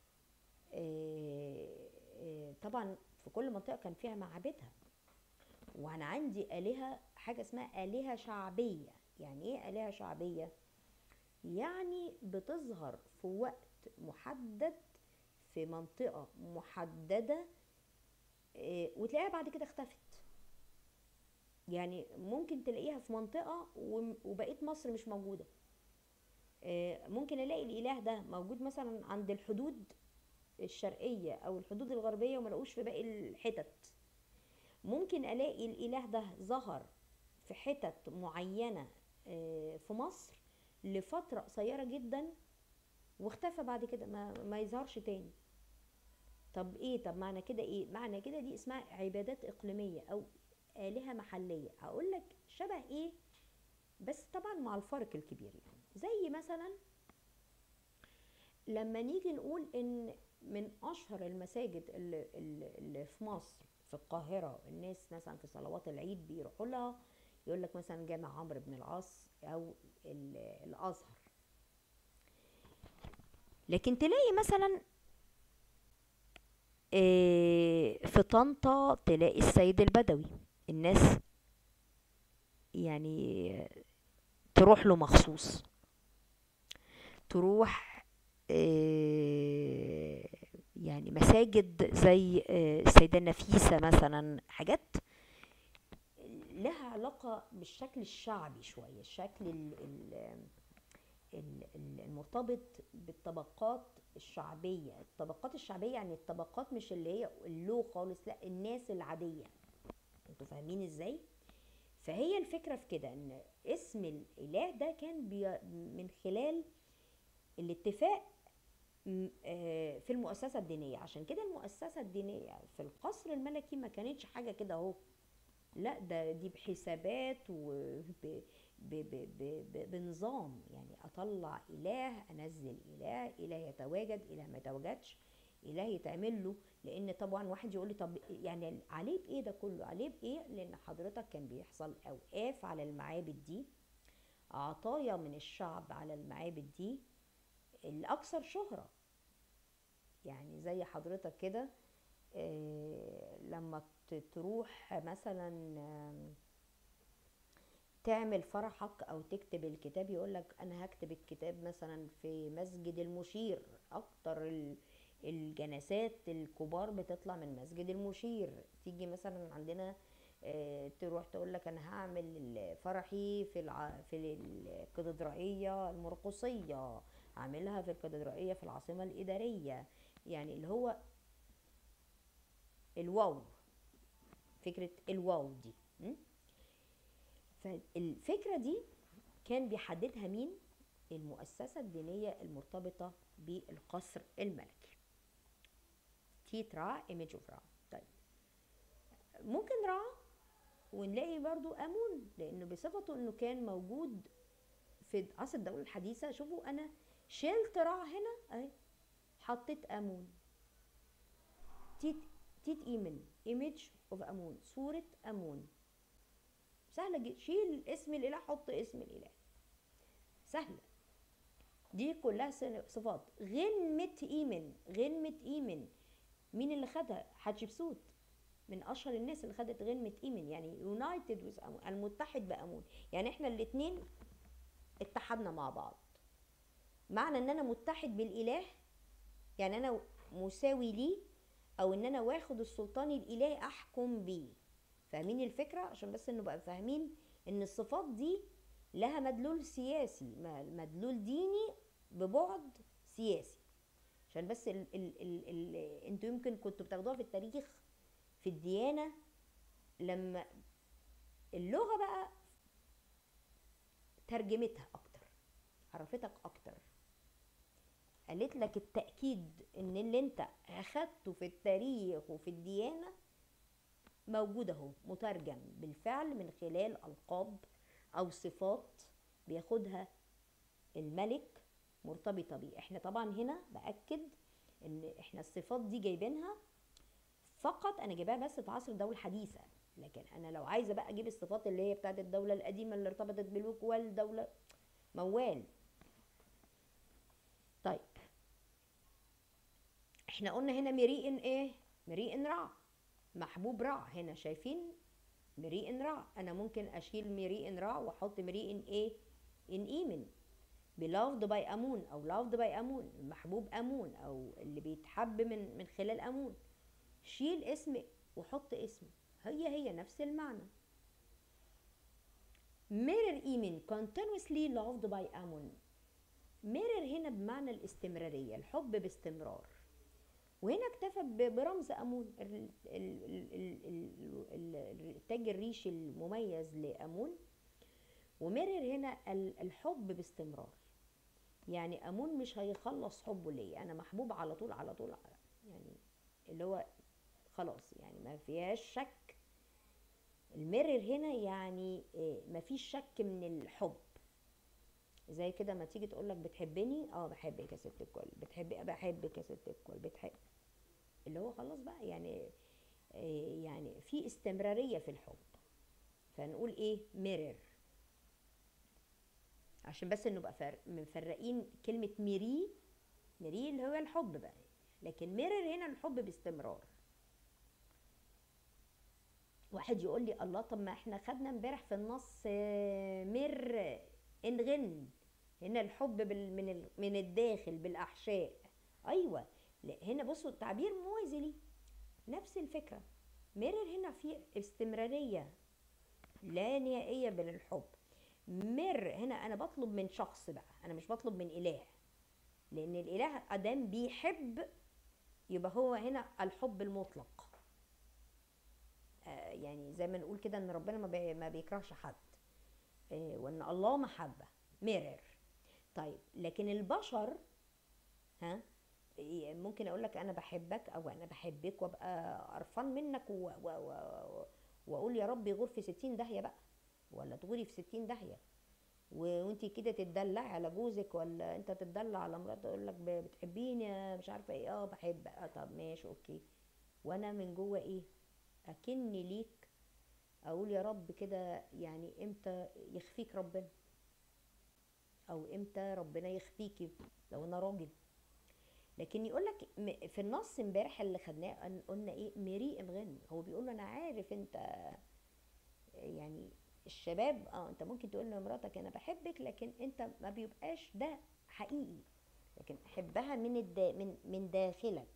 آه، آه، طبعا في كل منطقه كان فيها معابدها وانا عندي الهه حاجه اسمها الهه شعبيه يعني ايه آلهة شعبية يعني بتظهر في وقت محدد في منطقة محددة آه، وتلاقيها بعد كده اختفت يعني ممكن تلاقيها في منطقة وم- وبقية مصر مش موجودة آه، ممكن الاقي الاله ده موجود مثلا عند الحدود الشرقية او الحدود الغربية وما لاقوش في باقي الحتت ممكن الاقي الاله ده ظهر في حتت معينة آه، في مصر لفترة قصيرة جدا واختفى بعد كده ما, ما يظهرش تاني طب ايه طب معنى كده ايه معنى كده دي اسمها عبادات اقليمية او آلهة محلية هقول لك شبه ايه بس طبعا مع الفرق الكبير يعني زي مثلا لما نيجي نقول ان من اشهر المساجد اللي, اللي اللي في مصر في القاهرة الناس مثلا في صلوات العيد بيروحوا لها يقول لك مثلا جامع عمرو بن العاص او ال- الازهر لكن تلاقي مثلا إيه، في طنطا تلاقي السيد البدوي الناس يعني تروح له مخصوص تروح إيه، يعني مساجد زي إيه، السيدة النفيسة مثلا حاجات لها علاقة بالشكل الشعبي شوية الشكل ال ال ال- ال- المرتبط بالطبقات الشعبية الطبقات الشعبية يعني الطبقات مش اللي هي اللو خالص لا الناس العادية انتوا فاهمين ازاي فهي الفكرة في كده ان اسم الاله ده كان بي من خلال الاتفاق م- آه، في المؤسسة الدينية عشان كده المؤسسة الدينية في القصر الملكي ما كانتش حاجة كده اهو لا ده دي بحسابات وبنظام يعني اطلع اله انزل اله اله يتواجد اله ما يتواجدش اله يتعمل له لان طبعا واحد يقول لي طب يعني عليه بايه ده كله عليه بايه لان حضرتك كان بيحصل اوقاف على المعابد دي عطايا من الشعب على المعابد دي الاكثر شهرة يعني زي حضرتك كده آه، لما ت- تروح مثلا آم، تعمل فرحك او تكتب الكتاب يقولك انا هكتب الكتاب مثلا في مسجد المشير اكتر ال- الجنازات الكبار بتطلع من مسجد المشير تيجي مثلا عندنا آه، تروح تقول لك انا هعمل ال- فرحي في الع... في الكاتدرائيه المرقصيه اعملها في الكاتدرائيه في العاصمه الاداريه يعني اللي هو الواو فكرة الواو دي م? فالفكرة دي كان بيحددها مين المؤسسة الدينية المرتبطة بالقصر الملكي تيت را ايمج اوف را طيب ممكن را ونلاقي برضو امون لانه بصفته انه كان موجود في عصر الدولة الحديثة شوفوا انا شلت را هنا اهي حطيت امون تيت تيت ايمن ايمج اوف امون صورة امون سهلة جدا شيل اسم الاله حط اسم الاله سهلة دي كلها سن- صفات غنمة ايمن غنمة ايمن مين اللي خدها حتشبسوت من اشهر الناس اللي خدت غنمة ايمن يعني يونايتد ويز امون المتحد بامون يعني احنا الاتنين اتحدنا مع بعض معنى ان انا متحد بالاله يعني انا مساوي ليه او ان انا واخد السلطان الالهي احكم بيه فاهمين الفكره عشان بس نبقى فاهمين ان الصفات دي لها مدلول سياسي ما- مدلول ديني ببعد سياسي عشان بس ال ال ال ال انتوا يمكن كنتوا بتاخدوها في التاريخ في الديانه لما اللغه بقى ترجمتها اكتر عرفتك اكتر قالت لك التأكيد ان اللي انت اخدته في التاريخ وفي الديانة موجود اهو مترجم بالفعل من خلال ألقاب أو صفات بياخدها الملك مرتبطة بيه احنا طبعا هنا بأكد ان احنا الصفات دي جايبينها فقط انا جايباها بس في عصر الدولة الحديثة لكن انا لو عايزة بقى اجيب الصفات اللي هي بتاعت الدولة القديمة اللي ارتبطت بالملوك والدولة موال طيب احنا قلنا هنا مريء ايه مريء رع محبوب رع هنا شايفين مريء ان رع انا ممكن اشيل مريء ان رع واحط مريء ان ايه ان ايمن beloved by امون او loved by امون محبوب امون او اللي بيتحب من من خلال امون شيل اسم وحط اسم هي هي نفس المعنى mirror ايمن continuously loved by امون mirror هنا بمعنى الاستمرارية الحب باستمرار وهنا اكتفى ب- برمز امون ال- ال- ال- ال- ال- ال- التاج الريشي المميز لامون ومرر هنا ال- الحب باستمرار يعني امون مش هيخلص حبه ليا انا محبوب على طول على طول على- يعني اللي هو خلاص يعني ما فيهاش شك المرر هنا يعني إيه، ما فيش شك من الحب زي كده ما تيجي تقول لك بتحبني اه بحبك يا ست الكل بتحبي بحبك يا ست الكل بتحب اللي هو خلاص بقى يعني آه، يعني في استمرارية في الحب فنقول ايه ميرر عشان بس نبقى فر- مفرقين كلمة ميري ميري اللي هو الحب بقى لكن ميرر هنا الحب باستمرار واحد يقول لي الله طب ما احنا خدنا امبارح في النص آه، مر انغن هنا الحب بال من ال- من الداخل بالاحشاء ايوه لا هنا بصوا التعبير موازي ليه نفس الفكره مرر هنا في استمراريه لا نهائيه بين الحب مر هنا انا بطلب من شخص بقى انا مش بطلب من اله لان الاله ادام بيحب يبقى هو هنا الحب المطلق آه، يعني زي ما نقول كده ان ربنا ما, بي ما بيكرهش حد آه، وان الله محبه مرر طيب لكن البشر ها ي- ممكن اقول لك انا بحبك او انا بحبك وابقى قرفان منك و- و- و- واقول يا رب يغور في ستين داهيه بقى ولا تغوري في ستين داهيه و- وانتي كده تتدلعي على جوزك ولا انت تتدلع على مراتك تقول لك ب- بتحبيني يا مش عارفه ايه اه بحب اه طب ماشي اوكي وانا من جوه ايه اكني ليك اقول يا رب كده يعني امتى يخفيك ربنا او امتى ربنا يخفيكي لو انا راجل لكن يقول لك في النص امبارح اللي خدناه أن- قلنا ايه مريء غن هو بيقول له انا عارف انت يعني الشباب اه انت ممكن تقول لمراتك انا بحبك لكن انت ما بيبقاش ده حقيقي لكن حبها من الدا من من داخلك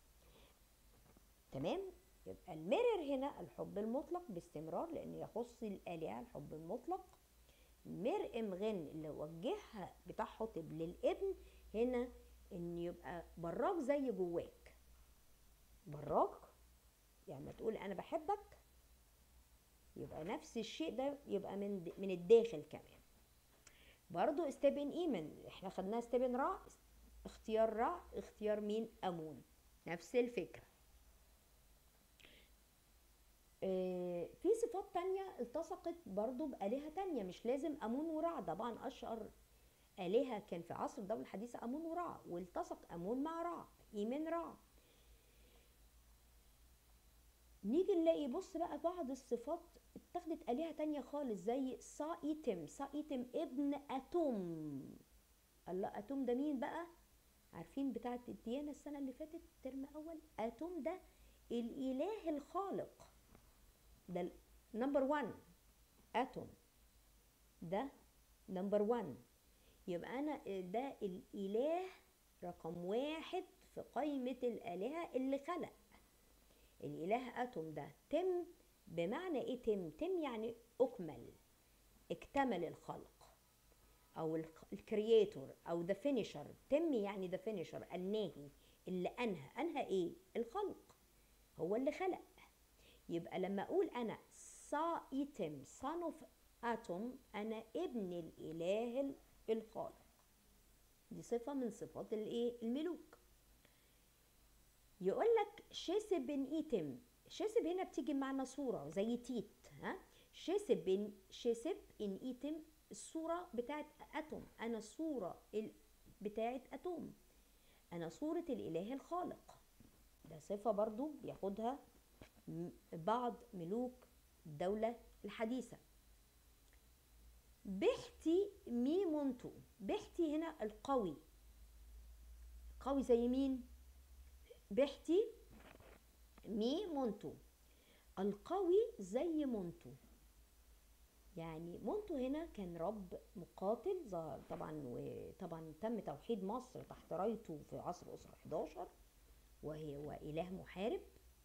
تمام يبقى المرر هنا الحب المطلق باستمرار لان يخص الالهه الحب المطلق مرئم غن اللي وجهها بتاع حطب للابن هنا ان يبقى براك زي جواك براك يعني ما تقول انا بحبك يبقى نفس الشيء ده يبقى من د- من الداخل كمان برضو استبن ايمن احنا خدناها استبن را اختيار را اختيار مين امون نفس الفكره آه، في صفات تانية التصقت برضو بآلهة تانية مش لازم أمون ورع طبعا أشهر آلهة كان في عصر الدولة الحديثة أمون ورع والتصق أمون مع رع إيمن رع نيجي نلاقي بص بقى بعض الصفات اتخذت آلهة تانية خالص زي صائتم صائتم ابن أتوم الله أتوم ده مين بقى عارفين بتاعة الديانة السنة اللي فاتت ترم أول أتوم ده الإله الخالق ده نمبر 1 اتوم ده نمبر 1 يبقى انا ده الاله رقم واحد في قائمة الآلهة اللي خلق الإله أتوم ده تم بمعنى إيه تم؟ تم يعني أكمل اكتمل الخلق أو الكرياتور أو ذا فينيشر تم يعني ذا فينيشر الناهي اللي أنهى أنهى إيه؟ الخلق هو اللي خلق يبقى لما اقول انا صائتم son of atom انا ابن الاله الخالق دي صفه من صفات الايه الملوك يقول لك شسب بن ايتم شسب هنا بتيجي معنى صوره زي تيت ها شسب بن شسب ان ايتم الصوره بتاعت اتوم انا الصوره ال- بتاعت اتوم انا صوره الاله الخالق ده صفه برضو بياخدها م- بعض ملوك الدولة الحديثة بحتي ميمونتو بحتي هنا القوي قوي زي مين بحتي ميمونتو القوي زي مونتو يعني مونتو هنا كان رب مقاتل ظهر طبعا وطبعا تم توحيد مصر تحت رايته في عصر أسرة 11 وهي وإله محارب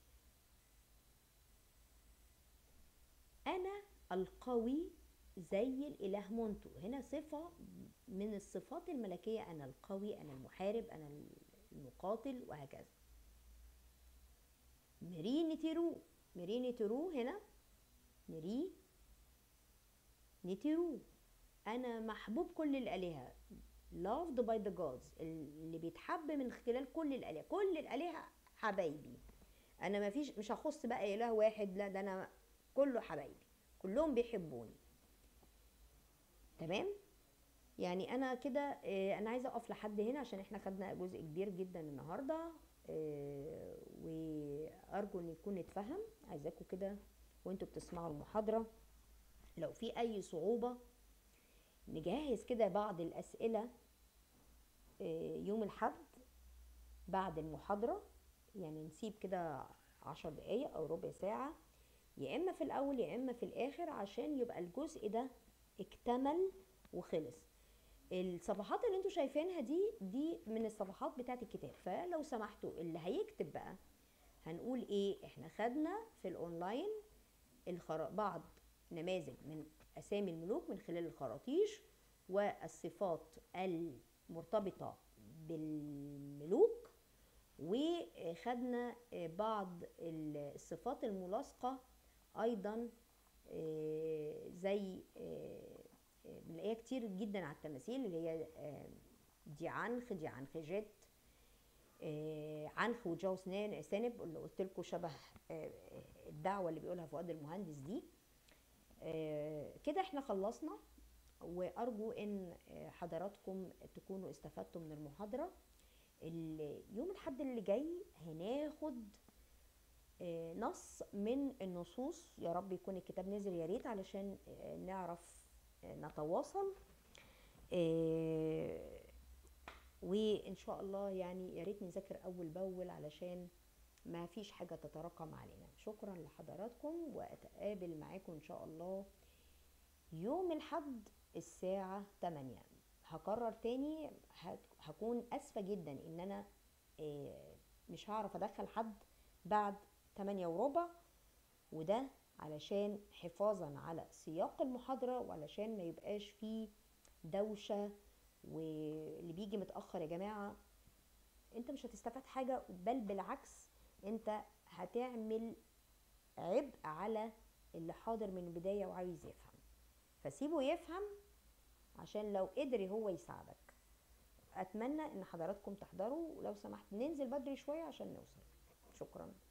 أنا القوي زي الإله مونتو هنا صفة من الصفات الملكية أنا القوي أنا المحارب أنا المقاتل وهكذا مري نتيرو مري نتيرو هنا مري نتيرو أنا محبوب كل الآلهة loved by the gods اللي بيتحب من خلال كل الآلهة كل الآلهة حبايبي أنا ما فيش مش هخص بقى إله واحد لا ده أنا كله حبايبي كلهم بيحبوني تمام يعني انا كده آه، انا عايزه اقف لحد هنا عشان احنا خدنا جزء كبير جدا النهارده آه، وارجو ان يكون اتفهم عايزاكم كده وانتوا بتسمعوا المحاضره لو في اي صعوبه نجهز كده بعض الاسئله آه، يوم الحد بعد المحاضره يعني نسيب كده عشر دقايق او ربع ساعه يا اما في الاول يا اما في الاخر عشان يبقى الجزء ده اكتمل وخلص الصفحات اللي انتوا شايفينها دي دي من الصفحات بتاعت الكتاب فلو سمحتوا اللي هيكتب بقى هنقول ايه احنا خدنا في الاونلاين الخر... بعض نماذج من اسامي الملوك من خلال الخراطيش والصفات المرتبطه بالملوك وخدنا بعض الصفات الملاصقه ايضا آه، زي آه، آه، بنلاقيها كتير جدا على التماثيل اللي هي آه، دي عنخ دي عنخجات آه، عنخ وجو سنان سانب اللي قلت لكم شبه آه، الدعوه اللي بيقولها فؤاد المهندس دي آه، كده احنا خلصنا وارجو ان آه، حضراتكم تكونوا استفدتوا من المحاضره ال- يوم الحد اللي جاي هناخد آه، نص من النصوص يا رب يكون الكتاب نزل يا ريت علشان آه، نعرف آه، نتواصل آه، وان شاء الله يعني يا ريت نذاكر اول باول علشان ما فيش حاجه تتراكم علينا شكرا لحضراتكم واتقابل معاكم ان شاء الله يوم الحد الساعه 8 هكرر تاني هت- هكون اسفه جدا ان انا آه، مش هعرف ادخل حد بعد 8 وربع وده علشان حفاظا على سياق المحاضرة وعلشان ما يبقاش فيه دوشة واللي بيجي متأخر يا جماعة انت مش هتستفاد حاجة بل بالعكس انت هتعمل عبء على اللي حاضر من البداية وعايز يفهم فسيبه يفهم عشان لو قدر هو يساعدك اتمنى ان حضراتكم تحضروا ولو سمحت ننزل بدري شوية عشان نوصل شكرا